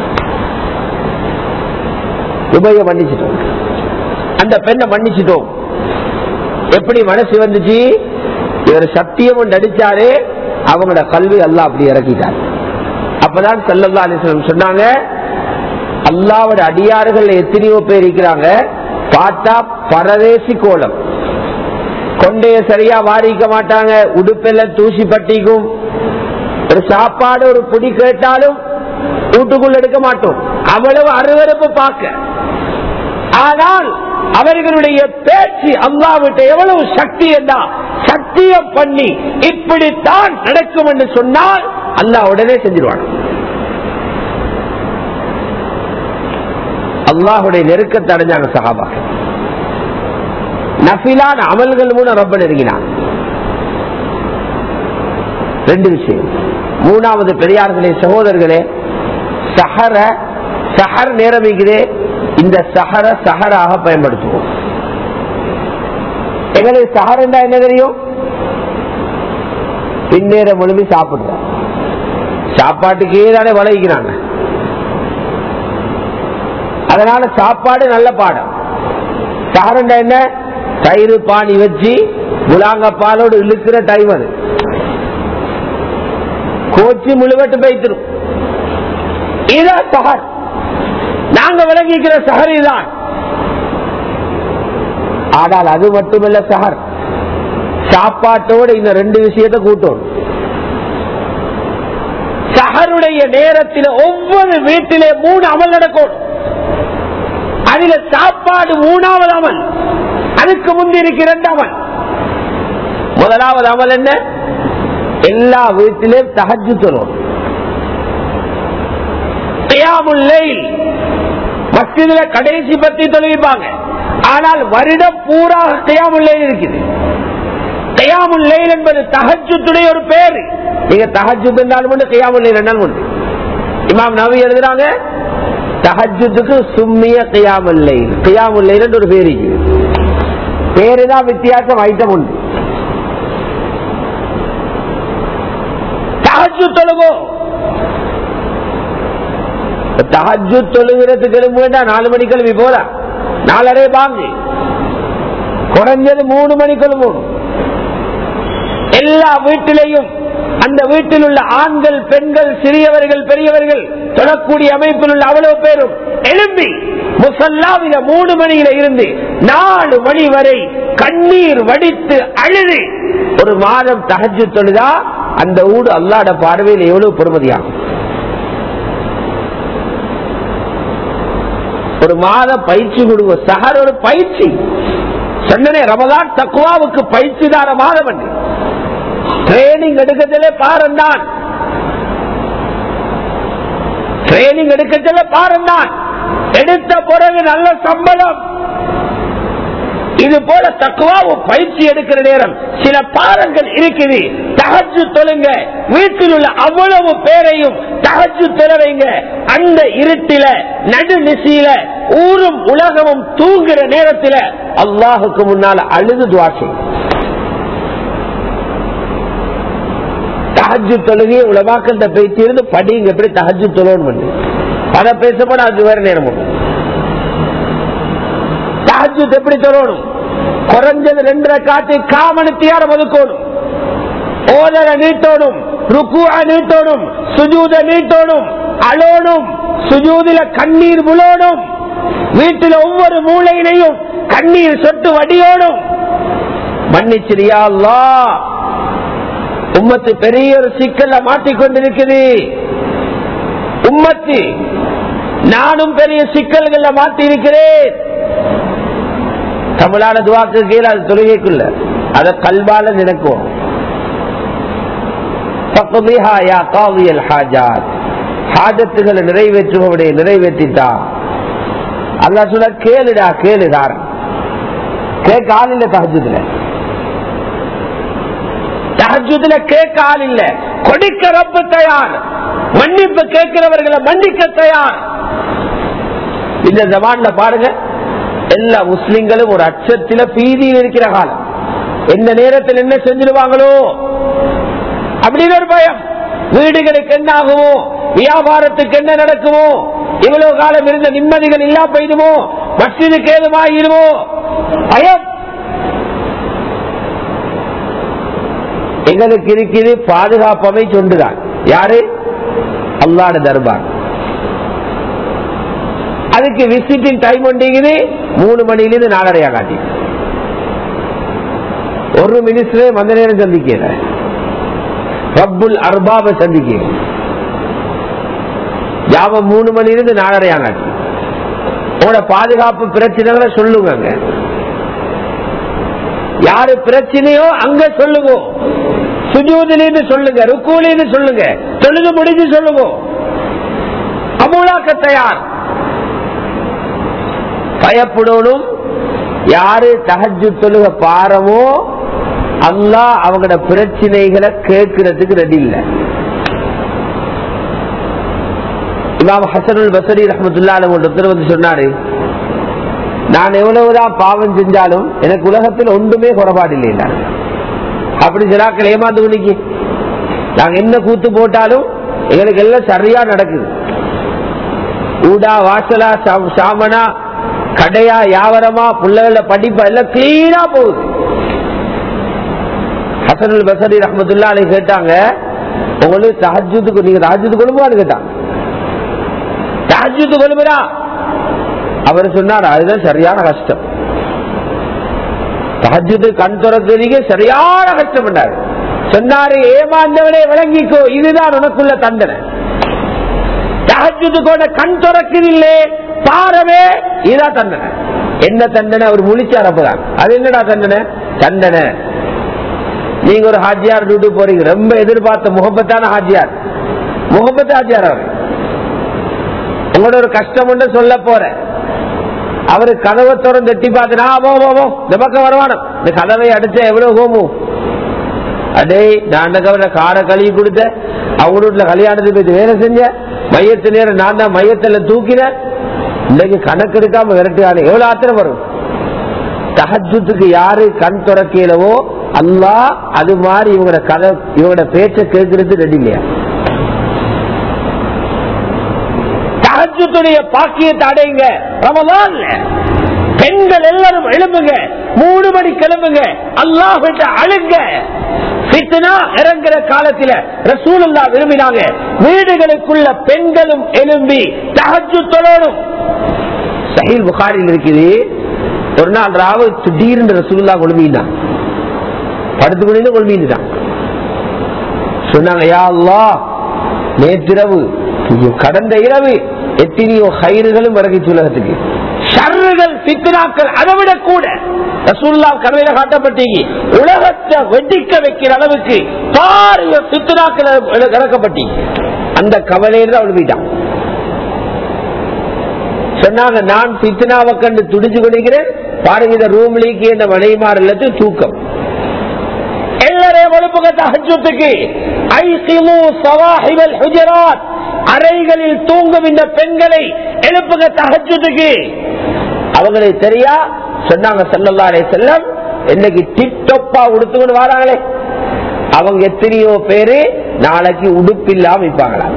ரூபாய மன்னிச்சிட்டோம் அந்த பெண்ணை மன்னிச்சிட்டோம் எப்படி மனசு வந்துச்சு இவர் சத்தியம் நடிச்சாரு அவங்களோட கல்வி எல்லாம் அப்படி இறக்கிட்டார் அப்பதான் செல்லல்லா அலிஸ்லம் சொன்னாங்க அல்லாவோட அடியார்கள் எத்தனையோ பேர் இருக்கிறாங்க பார்த்தா பரதேசி கோலம் கொண்டைய சரியா வாரிக்க மாட்டாங்க உடுப்பெல்லாம் தூசி பட்டிக்கும் ஒரு சாப்பாடு ஒரு புடி கேட்டாலும் வீட்டுக்குள்ள எடுக்க மாட்டோம் அவ்வளவு அருவறுப்பு பார்க்க ஆனால் அவர்களுடைய பேச்சு அல்லாவிட்ட எவ்வளவு சக்தி என்றா சத்தியம் பண்ணி இப்படித்தான் நடக்கும் என்று சொன்னால் அல்லாஹ் உடனே செஞ்சிருவாங்க அல்லாஹுடைய நெருக்கத்தை அடைஞ்சாங்க சகாபா நபிலான அமல்கள் மூலம் ரொம்ப நெருங்கினான் ரெண்டு விஷயம் மூணாவது பெரியார்களே சகோதரர்களே சஹர சஹர் நேரமிக்கிறே இந்த சஹர சஹராக பயன்படுத்துவோம் எங்களுக்கு சஹர் என்றா என்ன தெரியும் பின்னேற முழுமை சாப்பிடுறோம் சாப்பாட்டுக்கே தானே வளைக்கிறாங்க அதனால சாப்பாடு நல்ல பாடம் சஹரண்டா என்ன தயிர் பானி வச்சு முலாங்க பாலோடு இழுக்கிற டைம் அது கோச்சி முழுவட்டு போய்த்திரும் இதான் சஹர் நாங்க விளங்கிக்கிற சஹரி தான் ஆனால் அது மட்டுமல்ல சஹர் சாப்பாட்டோட இந்த ரெண்டு விஷயத்தை கூட்டும் சஹருடைய நேரத்தில் ஒவ்வொரு வீட்டிலே மூணு அமல் நடக்கும் அதுல சாப்பாடு மூணாவது அமல் அதுக்கு முந்தி இருக்கிற ரெண்டு அமல் முதலாவது அமல் என்ன எல்லா வீட்டிலும் தகஜு தொழும் மஸ்ஜிதுல கடைசி பத்தி தொழுவிப்பாங்க ஆனால் வருடம் பூரா கையாமுல்லைல் இருக்குது கையாமுல்லைல் என்பது தகஜுத்துடைய ஒரு பேரு நீங்க தகஜு என்றாலும் உண்டு கையாமுல்லைல் என்றாலும் உண்டு இமாம் நவி எழுதுறாங்க தகஜுக்கு சும்மிய கையாமுல்லை கையாமுல்லை ஒரு பேரு பேருதான் வித்தியாசம் ஐட்டம் உண்டு தகஜு தொழுகோ தகஜு தொழுகிறதுக்கு எழும்ப வேண்டாம் நாலு மணி கிளம்பி போல நாலரை பாங்கு குறைஞ்சது மூணு மணி கிளம்பும் எல்லா வீட்டிலையும் அந்த வீட்டில் உள்ள ஆண்கள் பெண்கள் சிறியவர்கள் பெரியவர்கள் தொழக்கூடிய அமைப்பில் உள்ள அவ்வளவு பேரும் எழும்பி முசல்லாவில மூணு மணியில இருந்து நாலு மணி வரை கண்ணீர் வடித்து அழுது ஒரு மாதம் தகஜு தொழுதா அந்த ஊடு அல்லாட பார்வையில் எவ்வளவு பொறுமதியாகும் ஒரு மாத பயிற்சி கொடுங்க சஹர் ஒரு பயிற்சி சொன்னனே ரமதான் தக்குவாவுக்கு பயிற்சி தார மாதம் என்று ட்ரைனிங் எடுக்கத்திலே பாருந்தான் ட்ரைனிங் எடுக்கத்திலே பாருந்தான் எடுத்த பிறகு நல்ல சம்பளம் இது போல தக்குவாவும் பயிற்சி எடுக்கிற நேரம் சில பாடங்கள் இருக்குது தகச்சு தொழுங்க வீட்டில் உள்ள அவ்வளவு பேரையும் தகச்சு தொலைவைங்க அந்த இருட்டில நடு நிசையில ஊரும் உலகமும் தூங்குற நேரத்தில் அல்லாஹுக்கு முன்னால அழுது துவாசி தகஜு தொழுகையை உலமாக்கிட்ட பேச்சு இருந்து படிங்க எப்படி தகஜு தொழணும் பண்ணி அதை பேசப்பட அது வேற நேரம் தகஜு எப்படி தொழணும் குறைஞ்சது ரெண்டரை காட்டி காமணித்தியார ஒதுக்கணும் ஓதர நீட்டோணும் ருக்குவ நீட்டோணும் சுஜூத நீட்டோணும் அலோனும் சுஜூதில கண்ணீர் முழோடும் வீட்டில் ஒவ்வொரு மூளையினையும் கண்ணீர் சொட்டு வடியோடும் மன்னிச்சிரியா அல்லா உம்மத்து பெரிய ஒரு சிக்கல்ல மாட்டிக்கொண்டிருக்குது உம்மத்து நானும் பெரிய சிக்கல்கள்ல மாட்டி இருக்கிறேன் தமிழான துவாக்கு கீழே அது தொழுகைக்குள்ள அத கல்வால நினைக்கும் ஹாஜத்துகளை நிறைவேற்றுபவடைய நிறைவேற்றிட்டா அல்லா சொல்ல கேளுடா கேளுடார் கேட்க ஆள் இல்ல தகஜத்துல தகஜத்துல கேட்க ஆள் இல்ல கொடுக்க ரப்பு தயார் மன்னிப்பு கேட்கிறவர்களை மன்னிக்க தயார் இந்த ஜமான்ல பாருங்க எல்லா முஸ்லிம்களும் ஒரு அச்சத்தில பீதியில் இருக்கிற காலம் எந்த நேரத்தில் என்ன செஞ்சிருவாங்களோ அப்படின்னு ஒரு பயம் வீடுகளுக்கு என்ன ஆகுமோ வியாபாரத்துக்கு என்ன நடக்குமோ இவ்வளவு காலம் இருந்த நிம்மதிகள் இல்லா போயிடுமோ மசிதுக்கு ஏதுமாயிருமோ பயம் எங்களுக்கு இருக்குது பாதுகாப்பமை சொண்டுதான் யாரு அல்லாட தர்பார் அதுக்கு விசிட்டிங் டைம் ஒண்டிங்குது மூணு மணிலிருந்து நாலரையா காட்டி ஒரு மினிஸ்டரே மந்த நேரம் சந்திக்கிற ரப்புல் அர்பாப சந்திக்க ஜாபம் மூணு மணிலிருந்து நாலரையா காட்டி உங்களோட பாதுகாப்பு பிரச்சனைகளை சொல்லுங்க யாரு பிரச்சனையோ அங்க சொல்லுங்க சுஜூதிலிருந்து சொல்லுங்க ருக்கூலின்னு சொல்லுங்க தொழுது முடிஞ்சு சொல்லுங்க அமுலாக்க தயார் பயப்படணும் யாரு தகஜு தொழுக பாரமோ அல்லா அவங்களோட பிரச்சனைகளை கேட்கறதுக்கு ரெடி இல்லை இமாம் ஹசனுல் பசரி ரஹமத்துல்லா ஒருத்தர் வந்து சொன்னாரு நான் எவ்வளவுதான் பாவம் செஞ்சாலும் எனக்கு உலகத்தில் ஒன்றுமே குறைபாடு இல்லை அப்படி சிலாக்கள் ஏமாந்து குடிக்கு நாங்க என்ன கூத்து போட்டாலும் எங்களுக்கு எல்லாம் சரியா நடக்குது ஊடா வாசலா சாமனா கடையா வியாபாரமா புள்ளகள படிப்பா எல்லாம் கிளீனா போகுது ஹசனுல் பசரி ரஹமத்துல்லா கேட்டாங்க உங்களுக்கு தஹஜுக்கு நீங்க தஹஜுக்கு கொள்ளுமான்னு கேட்டாங்க தஹஜுக்கு கொள்ளுமரா அவர் சொன்னார் அதுதான் சரியான கஷ்டம் தஹஜுக்கு கண் துறக்கிறீங்க சரியான கஷ்டம் பண்ணாரு சொன்னாரு ஏமாந்தவனே விளங்கிக்கோ இதுதான் உனக்குள்ள தண்டனை தஹஜுக்கு கண் துறக்கிறதில்லே பாரவே இதுதான் தண்டனை என்ன தண்டனை அவர் முழிச்சார் அப்பதான் அது என்னடா தண்டனை தண்டனை நீங்க ஒரு ஹாஜியார் டூட்டு போறீங்க ரொம்ப எதிர்பார்த்த முகப்பத்தான ஹாஜியார் முகப்பத்து ஹாஜியார் அவர் உங்களோட ஒரு கஷ்டம் ஒன்று சொல்ல போற அவரு கதவை திறந்து எட்டி பார்த்து நான் போ போ, போ இந்த பக்கம் வருவானோ இந்த கதவை அடிச்ச எவ்வளவு கோமும் அடே நான் அந்த கவலை காடை கழுவி கொடுத்த அவங்க வீட்டுல கல்யாணத்துக்கு போய் வேலை செஞ்ச மையத்து நேரம் நான் தான் மையத்துல தூக்கினேன் இன்னைக்கு கணக்கு எடுக்காம விரட்டுவானே எவ்வளவு ஆத்திரம் வரும் தஹஜுத்துக்கு யாரு கண் துறக்கலவோ அல்லாஹ் அது மாதிரி இவங்களோட கதை இவங்களோட பேச்ச கேட்கறது ரெடி இல்லையா தஹஜுத்துடைய பாக்கியத்தை அடைங்க ரமலான்ல பெண்கள் எல்லாரும் எழுப்புங்க மூணு மணி கிளம்புங்க அல்லாஹ் அழுங்க ஃபித்னா இறங்குற காலத்துல ரசூலுல்லா விரும்பினாங்க வீடுகளுக்குள்ள பெண்களும் எழும்பி தஹஜு தொழணும் சஹீல் புகாரில் இருக்குது ஒரு நாள் ராவு திடீர்னு ரசூலுல்லா கொழும்பினான் படுத்துக்கொண்டு கொழும்பிட்டான் சொன்னாங்க யா அல்லாஹ் நேற்றிரவு கடந்த இரவு எத்தனையோ கயிறுகளும் இறங்கிச்சு உலகத்துக்கு ஷர்றுகள் பித்னாக்கள் அதை விட கூட ரசூல்லா கனவையில காட்டப்பட்டீங்க உலகத்தை வெடிக்க வைக்கிற அளவுக்கு பாரிய பித்னாக்கள் இறக்கப்பட்டீங்க அந்த கவலையில அவள் போயிட்டான் சொன்னாங்க நான் பித்னாவை கண்டு துடிச்சு கொண்டிருக்கிறேன் பாருங்க இந்த ரூம்லிக்கு இந்த மனைமார் எல்லாத்தையும் தூக்கம் எல்லாரையும் எழுப்புக தஹஜத்துக்கு ஐசிமு சவாஹிவல் ஹுஜராத் அறைகளில் தூங்கும் இந்த பெண்களை எழுப்புக தஹஜத்துக்கு அவங்களுக்கு தெரியா சொன்னாங்க செல்லல்லா அலே செல்லம் இன்னைக்கு டிப்டொப்பா உடுத்துக்கொண்டு வராங்களே அவங்க எத்தனையோ பேரு நாளைக்கு உடுப்பு இல்லாம இருப்பாங்களா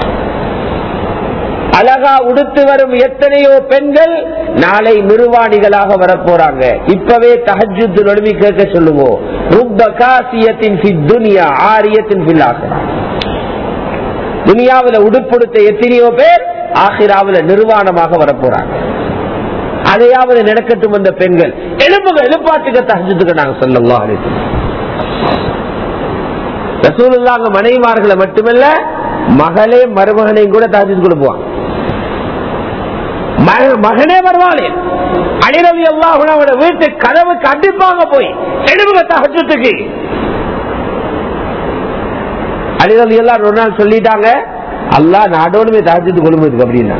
அழகா உடுத்து வரும் எத்தனையோ பெண்கள் நாளை நிர்வாணிகளாக வரப்போறாங்க இப்பவே தஹஜுத்து நொழுவி கேட்க சொல்லுவோம் ருப்ப காசியத்தின் துனியா ஆரியத்தின் துனியாவில உடுப்படுத்த எத்தனையோ பேர் ஆசிராவில நிர்வாணமாக வரப்போறாங்க அதையாவது நடக்கட்டும் அந்த பெண்கள் எழுப்புக எழுப்பாட்டுக்க தஹஜுத்துக்கு நாங்க சொல்லலாம் ரசூலுல்லாங்க மனைவிமார்களை மட்டுமல்ல மகளே மருமகனையும் கூட தஹஜுத் கொடுப்பாங்க மகனே வருவானே அடிரவி அல்லாஹோட வீட்டு கதவுக்கு அடிப்பாங்க போய் எழுபுக தகச்சத்துக்கு அடிரவி எல்லாம் ஒரு நாள் சொல்லிட்டாங்க அல்லா நாடோடுமே தகச்சத்து கொள்ளும்போது அப்படின்னா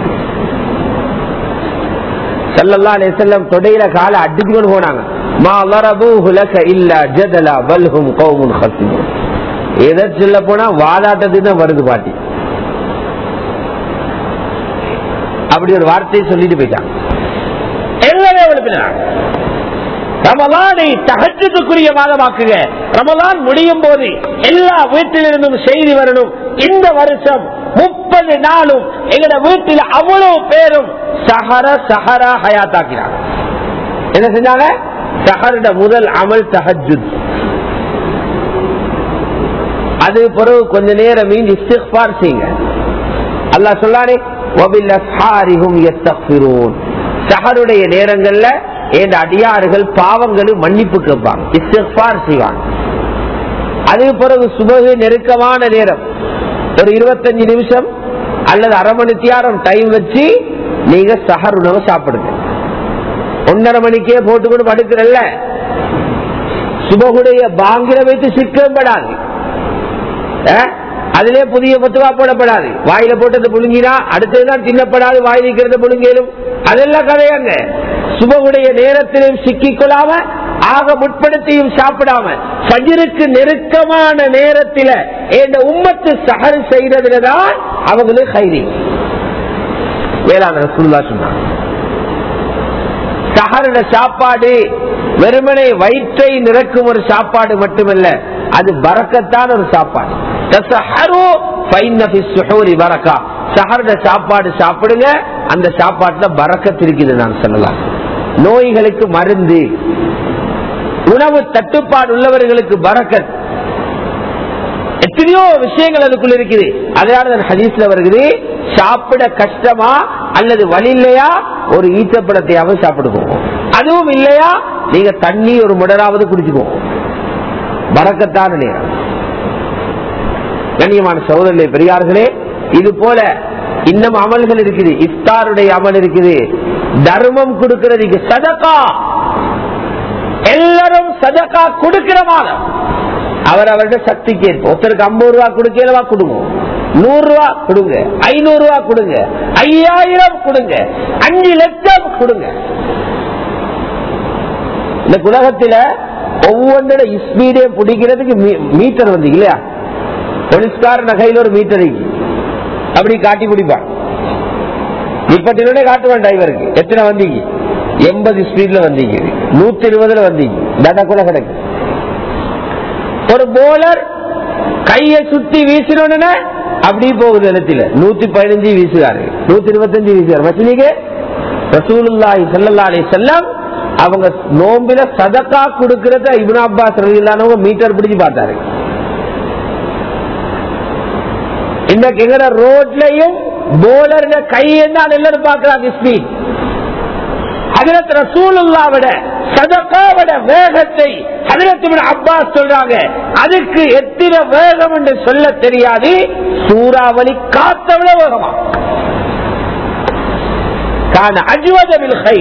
சல்லல்லா செல்லம் தொடையில கால அடிச்சுக்கொண்டு போனாங்க மா லரபூஹு லக இல்லா ஜதலா பல்ஹும் கௌமுன் ஹஸிமுன் எதை சொல்ல போனா வாதாட்டத்துக்கு தான் வருது பாட்டி அப்படி ஒரு வார்த்தையை சொல்லிட்டு போயிட்டாங்க எல்லாரும் எழுப்பினாங்க ரமலானை தகச்சத்துக்குரிய மாதமாக்குங்க ரமலான் முடியும் போது எல்லா வீட்டிலிருந்தும் செய்தி வரணும் இந்த வருஷம் முப்பது நாளும் எங்கட வீட்டில் அவ்வளவு பேரும் சஹர சஹரா ஹயாத்தாக்கினாங்க என்ன செஞ்சாங்க சஹருட முதல் அமல் தஹஜுத் அது பிறகு கொஞ்ச நேரம் மீன் இஸ்திஃபார் செய்யுங்க அல்லாஹ் சொல்லானே சஹருடைய நேரங்கள்ல இந்த அடியாறுகள் பாவங்களும் மன்னிப்பு கேட்பாங்க இஸ்திஃபார் செய்வாங்க அதுக்கு பிறகு சுபகு நெருக்கமான நேரம் ஒரு இருபத்தஞ்சு நிமிஷம் அல்லது அரை மணி தியாரம் டைம் வச்சு நீங்க சஹர் உணவு சாப்பிடுங்க ஒன்னரை மணிக்கே போட்டுக்கொண்டு படுக்கிறல்ல சுபகுடைய பாங்கில வைத்து சிக்கப்படாது அதிலே புதிய பத்துவா போடப்படாது வாயில போட்டது புழுங்கினா அடுத்ததுதான் தின்னப்படாது வாயில் இருக்கிறத புழுங்கிலும் அதெல்லாம் கதையாங்க சுபகுடைய நேரத்திலும் சிக்கிக் கொள்ளாம ஆக முற்படுத்தியும் சாப்பிடாம ஃபஜ்ருக்கு நெருக்கமான நேரத்தில் இந்த உம்மத்து சஹர் செய்யறதுலதான் அவங்களுக்கு கைதி வேளாண் ரசூல்லா சொன்னாங்க சஹருட சாப்பாடு வெறுமனை வயிற்றை நிறக்கும் ஒரு சாப்பாடு மட்டுமல்ல அது பறக்கத்தான ஒரு சாப்பாடு சஹருட சாப்பாடு சாப்பிடுங்க அந்த சாப்பாட்டுல பறக்கத்து இருக்குது நான் சொல்லலாம் நோய்களுக்கு மருந்து உணவு தட்டுப்பாடு உள்ளவர்களுக்கு பறக்கத் எத்தனையோ விஷயங்கள் அதுக்குள்ள இருக்குது அதனால ஹதீஸ்ல வருகிறது சாப்பிட கஷ்டமா அல்லது வழி இல்லையா ஒரு ஈச்சப்படத்தையாவது சாப்பிட்டு போவோம் அதுவும் இல்லையா நீங்க தண்ணி ஒரு முடராவது குடிச்சுக்கோங்க பறக்கத்தான நேரம் கண்ணியமான சகோதரர்களே பெரியார்களே இது போல இன்னும் அமல்கள் இருக்குது இஃப்தாருடைய அமல் இருக்குது தர்மம் கொடுக்கிறதுக்கு சதக்கா எல்லாரும் சதக்கா கொடுக்கிற மாதம் அவர் அவருடைய சக்திக்கு ஏற்ப ஒருத்தருக்கு ஐம்பது ரூபா கொடுக்கலவா கொடுங்க நூறு ரூபா கொடுங்க ஐநூறு ரூபா கொடுங்க ஐயாயிரம் கொடுங்க அஞ்சு லட்சம் கொடுங்க இந்த உலகத்துல ஒவ்வொன்றோட ஸ்பீடே பிடிக்கிறதுக்கு மீட்டர் வந்து இல்லையா போலீஸ்கார நகையில் ஒரு மீட்டர் அப்படி காட்டி பிடிப்பான் இப்பட்டினே காட்டுவான் டிரைவருக்கு எத்தனை வந்தீங்க எண்பது ஸ்பீட்ல வந்தீங்க நூத்தி இருபதுல வந்தீங்க தடா கூட கிடக்கு ஒரு போலர் கைய சுத்தி வீசினோன்னு அப்படி போகுது இடத்துல நூத்தி பதினஞ்சு வீசுகாரு நூத்தி இருபத்தஞ்சு வீசுகாரு மச்சினிக்க ரசூலுல்லாஹி ஸல்லல்லாஹு அலைஹி வஸல்லம் அவங்க நோம்பில சதக்கா கொடுக்கறத இப்னு அப்பாஸ் ரலியல்லாஹு மீட்டர் பிடிச்சு பார்த்தாரு இன்னைக்கு எங்கட ரோட்லயும் போலர் கை என்ன எல்லாரும் பாக்குறாங்க ஸ்பீட் ஹதரத் ரசூலுல்லாவிட சதக்காவிட வேகத்தை ஹதரத் அப்பாஸ் சொல்றாங்க அதுக்கு எத்தனை வேகம் என்று சொல்ல தெரியாது சூறாவளி காத்தவிட வேகமா காண அஜுவதவில் கை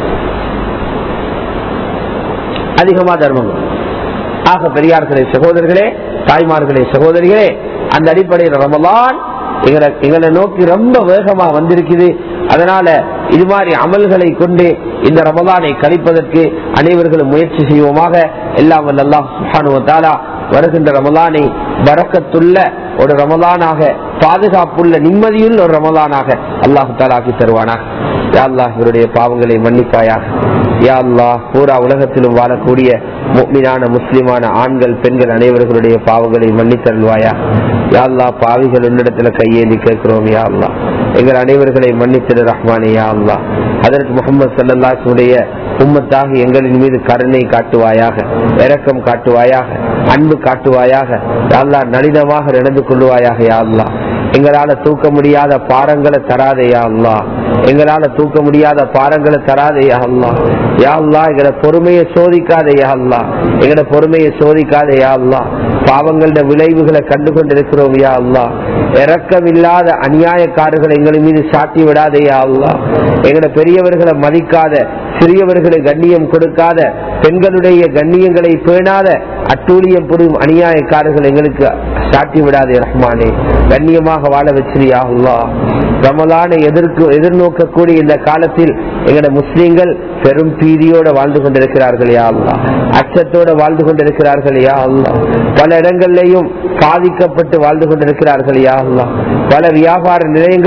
அதிகமா தர்மம் ஆக பெரியார்களே சகோதரர்களே தாய்மார்களே சகோதரிகளே அந்த அடிப்படையில் ரமலான் எங்களை எங்களை நோக்கி ரொம்ப வேகமா வந்திருக்குது அதனால இது மாதிரி அமல்களை கொண்டு இந்த ரமலானை கழிப்பதற்கு அனைவர்களும் முயற்சி செய்வோமாக எல்லாம் அல்லாஹ் சுஹானுவத்தாலா வருகின்ற ரமலானை வரக்கத்துள்ள ஒரு ரமலானாக பாதுகாப்புள்ள நிம்மதியுள்ள ஒரு ரமலானாக அல்லாஹு தாலாக்கி தருவானாக யா அல்லாஹ் இவருடைய பாவங்களை மன்னிப்பாயாக யா அல்லாஹ் பூரா உலகத்திலும் வாழக்கூடிய முக்மினான முஸ்லிமான ஆண்கள் பெண்கள் அனைவர்களுடைய பாவங்களை மன்னித்தருள்வாயா யா அல்லாஹ் பாவிகள் உன்னிடத்துல கையேந்தி கேட்கிறோம் யா அல்லாஹ் எங்கள் அனைவர்களை மன்னித்திரு ரஹ்மானே யா அல்லாஹ் அதற்கு முகமது சல்லாஹுடைய உம்மத்தாக எங்களின் மீது கருணை காட்டுவாயாக இரக்கம் காட்டுவாயாக அன்பு காட்டுவாயாக யா அல்லாஹ் நளினமாக நடந்து கொள்வாயாக யா அல்லாஹ் எங்களால தூக்க முடியாத பாரங்களை தராதே யா அல்லாஹ் எங்களால தூக்க முடியாத பாரங்களை தராதே யா அல்லாஹ் யா அல்லாஹ் எங்களை பொறுமையை சோதிக்காதே யா அல்லாஹ் எங்களை பொறுமையை சோதிக்காதே யா அல்லாஹ் பாவங்களோட விளைவுகளை கண்டு கொண்டிருக்கிறோம் யா அல்லாஹ் இறக்கமில்லாத அநியாயக்காரர்களை எங்கள் மீது சாட்டி விடாதே யா அல்லாஹ் எங்களை பெரியவர்களை மதிக்காத சிறியவர்களை கண்ணியம் கொடுக்காத பெண்களுடைய கண்ணியங்களை பேணாத அட்டூழியம் புரியும் அநியாயக்காரர்கள் எங்களுக்கு சாட்டி விடாதே ரஹ்மானே கண்ணியமாக வாழ வச்சிரியா அல்லா ரமலானை எதிர்க்கு எதிர்நோக்கக்கூடிய இந்த காலத்தில் எங்கட முஸ்லீம்கள் பெரும் பீதியோட வாழ்ந்து கொண்டிருக்கிறார்கள் யா அல்லா அச்சத்தோட வாழ்ந்து கொண்டிருக்கிறார்கள் யா அல்லா பல இடங்கள்லையும் பாதிக்கப்பட்டு வாழ்ந்து கொண்டிருக்கிறார்கள் யா அல்லா பல வியாபார நிலையங்களும்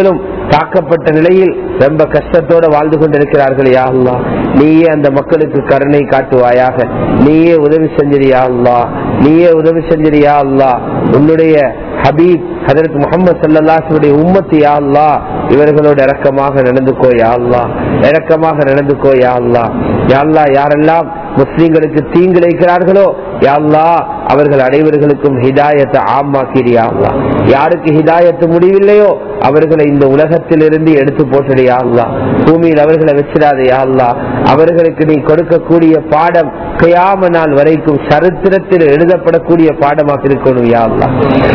தாக்கப்பட்ட நிலையில் ரொம்ப கஷ்டத்தோட வாழ்ந்து கொண்டிருக்கிறார்கள் யா அல்லா நீயே அந்த மக்களுக்கு கருணை காட்டுவாயாக நீயே உதவி செஞ்சிரியா அல்லா நீயே உதவி செஞ்சிரியா அல்லா உன்னுடைய ஹபீப் ஹதரத் முகமது சல்லாஹுடைய உம்மத்து யா அல்லா இவர்களோட இறக்கமாக நடந்துக்கோ யா அல்லா இறக்கமாக நடந்துக்கோ யா அல்லா யா அல்லா யாரெல்லாம் முஸ்லீம்களுக்கு தீங்கிழைக்கிறார்களோ யா அல்லா அவர்கள் அனைவர்களுக்கும் ஹிதாயத்தை ஆமாக்கிறியா அல்லா யாருக்கு ஹிதாயத்து முடிவில்லையோ அவர்களை இந்த உலகத்தில் இருந்து எடுத்து போட்டுடையா அல்லா பூமியில் அவர்களை வச்சிடாதையா அல்லா அவர்களுக்கு நீ கொடுக்கக்கூடிய பாடம் கயாம நாள் வரைக்கும் சரித்திரத்தில் எழுதப்படக்கூடிய பாடமாக இருக்கணும் யா அல்லா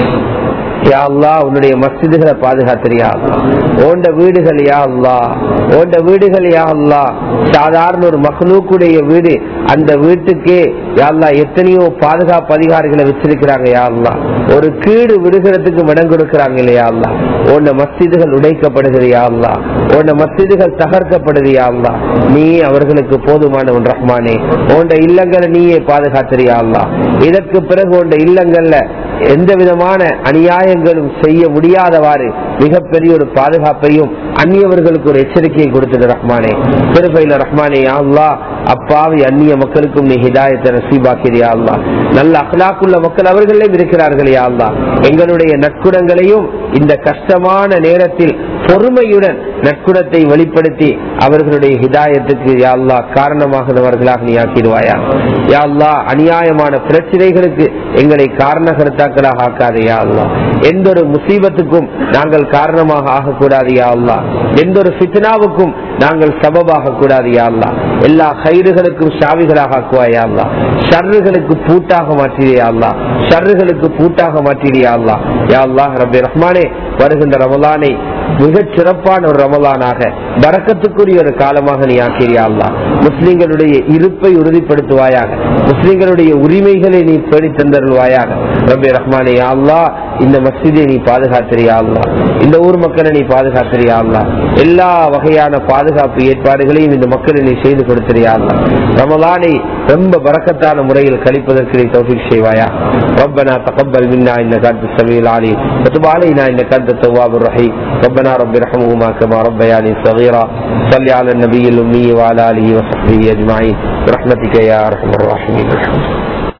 யா அல்லா உன்னுடைய மஸ்ஜிதுகளை பாதுகாத்திரியா ஓண்ட வீடுகள் யா அல்லா ஓண்ட வீடுகள் யா அல்லா சாதாரண ஒரு மகளுக்குடைய வீடு அந்த வீட்டுக்கே யா அல்லா எத்தனையோ பாதுகாப்பு அதிகாரிகளை வச்சிருக்கிறாங்க யா அல்லா ஒரு கீடு விடுகிறதுக்கு இடம் கொடுக்கிறாங்க இல்லையா அல்லா ஓண்ட மஸ்ஜிதுகள் உடைக்கப்படுகிறது யா அல்லா ஓண்ட மஸ்ஜிதுகள் தகர்க்கப்படுது யா அல்லா நீ அவர்களுக்கு போதுமானவன் ரஹ்மானே ஓண்ட இல்லங்களை நீயே பாதுகாத்திரியா அல்லா இதற்கு பிறகு ஓண்ட இல்லங்கள்ல எந்த விதமான அநியாயங்களும் செய்ய முடியாதவாறு மிகப்பெரிய ஒரு பாதுகாப்பையும் அந்நியவர்களுக்கு ஒரு எச்சரிக்கையை கொடுத்தது ரஹ்மானே திருப்பையில ரஹ்மானே அல்லா அப்பாவி அந்நிய மக்களுக்கும் நீ ஹிதாயத்தை நசீபாக்கிறியா அல்லா நல்ல அகலாக்குள்ள மக்கள் அவர்களையும் இருக்கிறார்கள் யா அல்லா எங்களுடைய நற்குணங்களையும் இந்த கஷ்டமான நேரத்தில் பொறுமையுடன் நற்குணத்தை வெளிப்படுத்தி அவர்களுடைய ஹிதாயத்துக்கு யா அல்லா காரணமாகவர்களாக நீ ஆக்கிடுவாயா யா அல்லா அநியாயமான பிரச்சனைகளுக்கு எங்களை காரணகர்த்தாக்களாக ஆக்காது யா அல்லா எந்த ஒரு முசீபத்துக்கும் நாங்கள் காரணமாக ஆகக்கூடாது யா அல்லா எந்த ஒரு ஃபித்னாவுக்கும் நாங்கள் சபபாக கூடாது யா அல்லா எல்லா கயிறுகளுக்கும் சாவிகளாக ஆக்குவாயா அல்லா ஷர்றுகளுக்கு பூட்டாக மாற்றியா அல்லா ஷர்றுகளுக்கு பூட்டாக மாற்றியா அல்லா யா அல்லா ரபி ரஹ்மானே வருகின்ற ரமலானை மிகச் சிறப்பான ஒரு ரமலானாக வரக்கத்துக்குரிய ஒரு காலமாக நீ ஆக்கிறியா அல்லா முஸ்லிம்களுடைய இருப்பை உறுதிப்படுத்துவாயாக முஸ்லிம்களுடைய உரிமைகளை நீ பேடி தந்தருள்வாயாக ரபி ரஹ்மானே யா அல்லா இந்த மஸ்ஜிதை நீ பாதுகாத்திரியா அல்லா இந்த ஊர் மக்களை நீ பாதுகாத்திரியா அல்லா எல்லா வகையான பாதுகாப்பு ஏற்பாடுகளையும் இந்த மக்களை நீ செய்து கொடுத்திரியா அல்லா ரமலானை ரொம்ப பறக்கத்தான முறையில் கழிப்பதற்கு நீ தௌஃபிக் செய்வாயா ربنا تقبل منا انك انت السميع العليم وتب علينا انك انت التواب الرحيم ربنا رب ارحمهما كما ربياني صغيرا صل على النبي الامي وعلى اله وصحبه اجمعين برحمتك يا ارحم الراحمين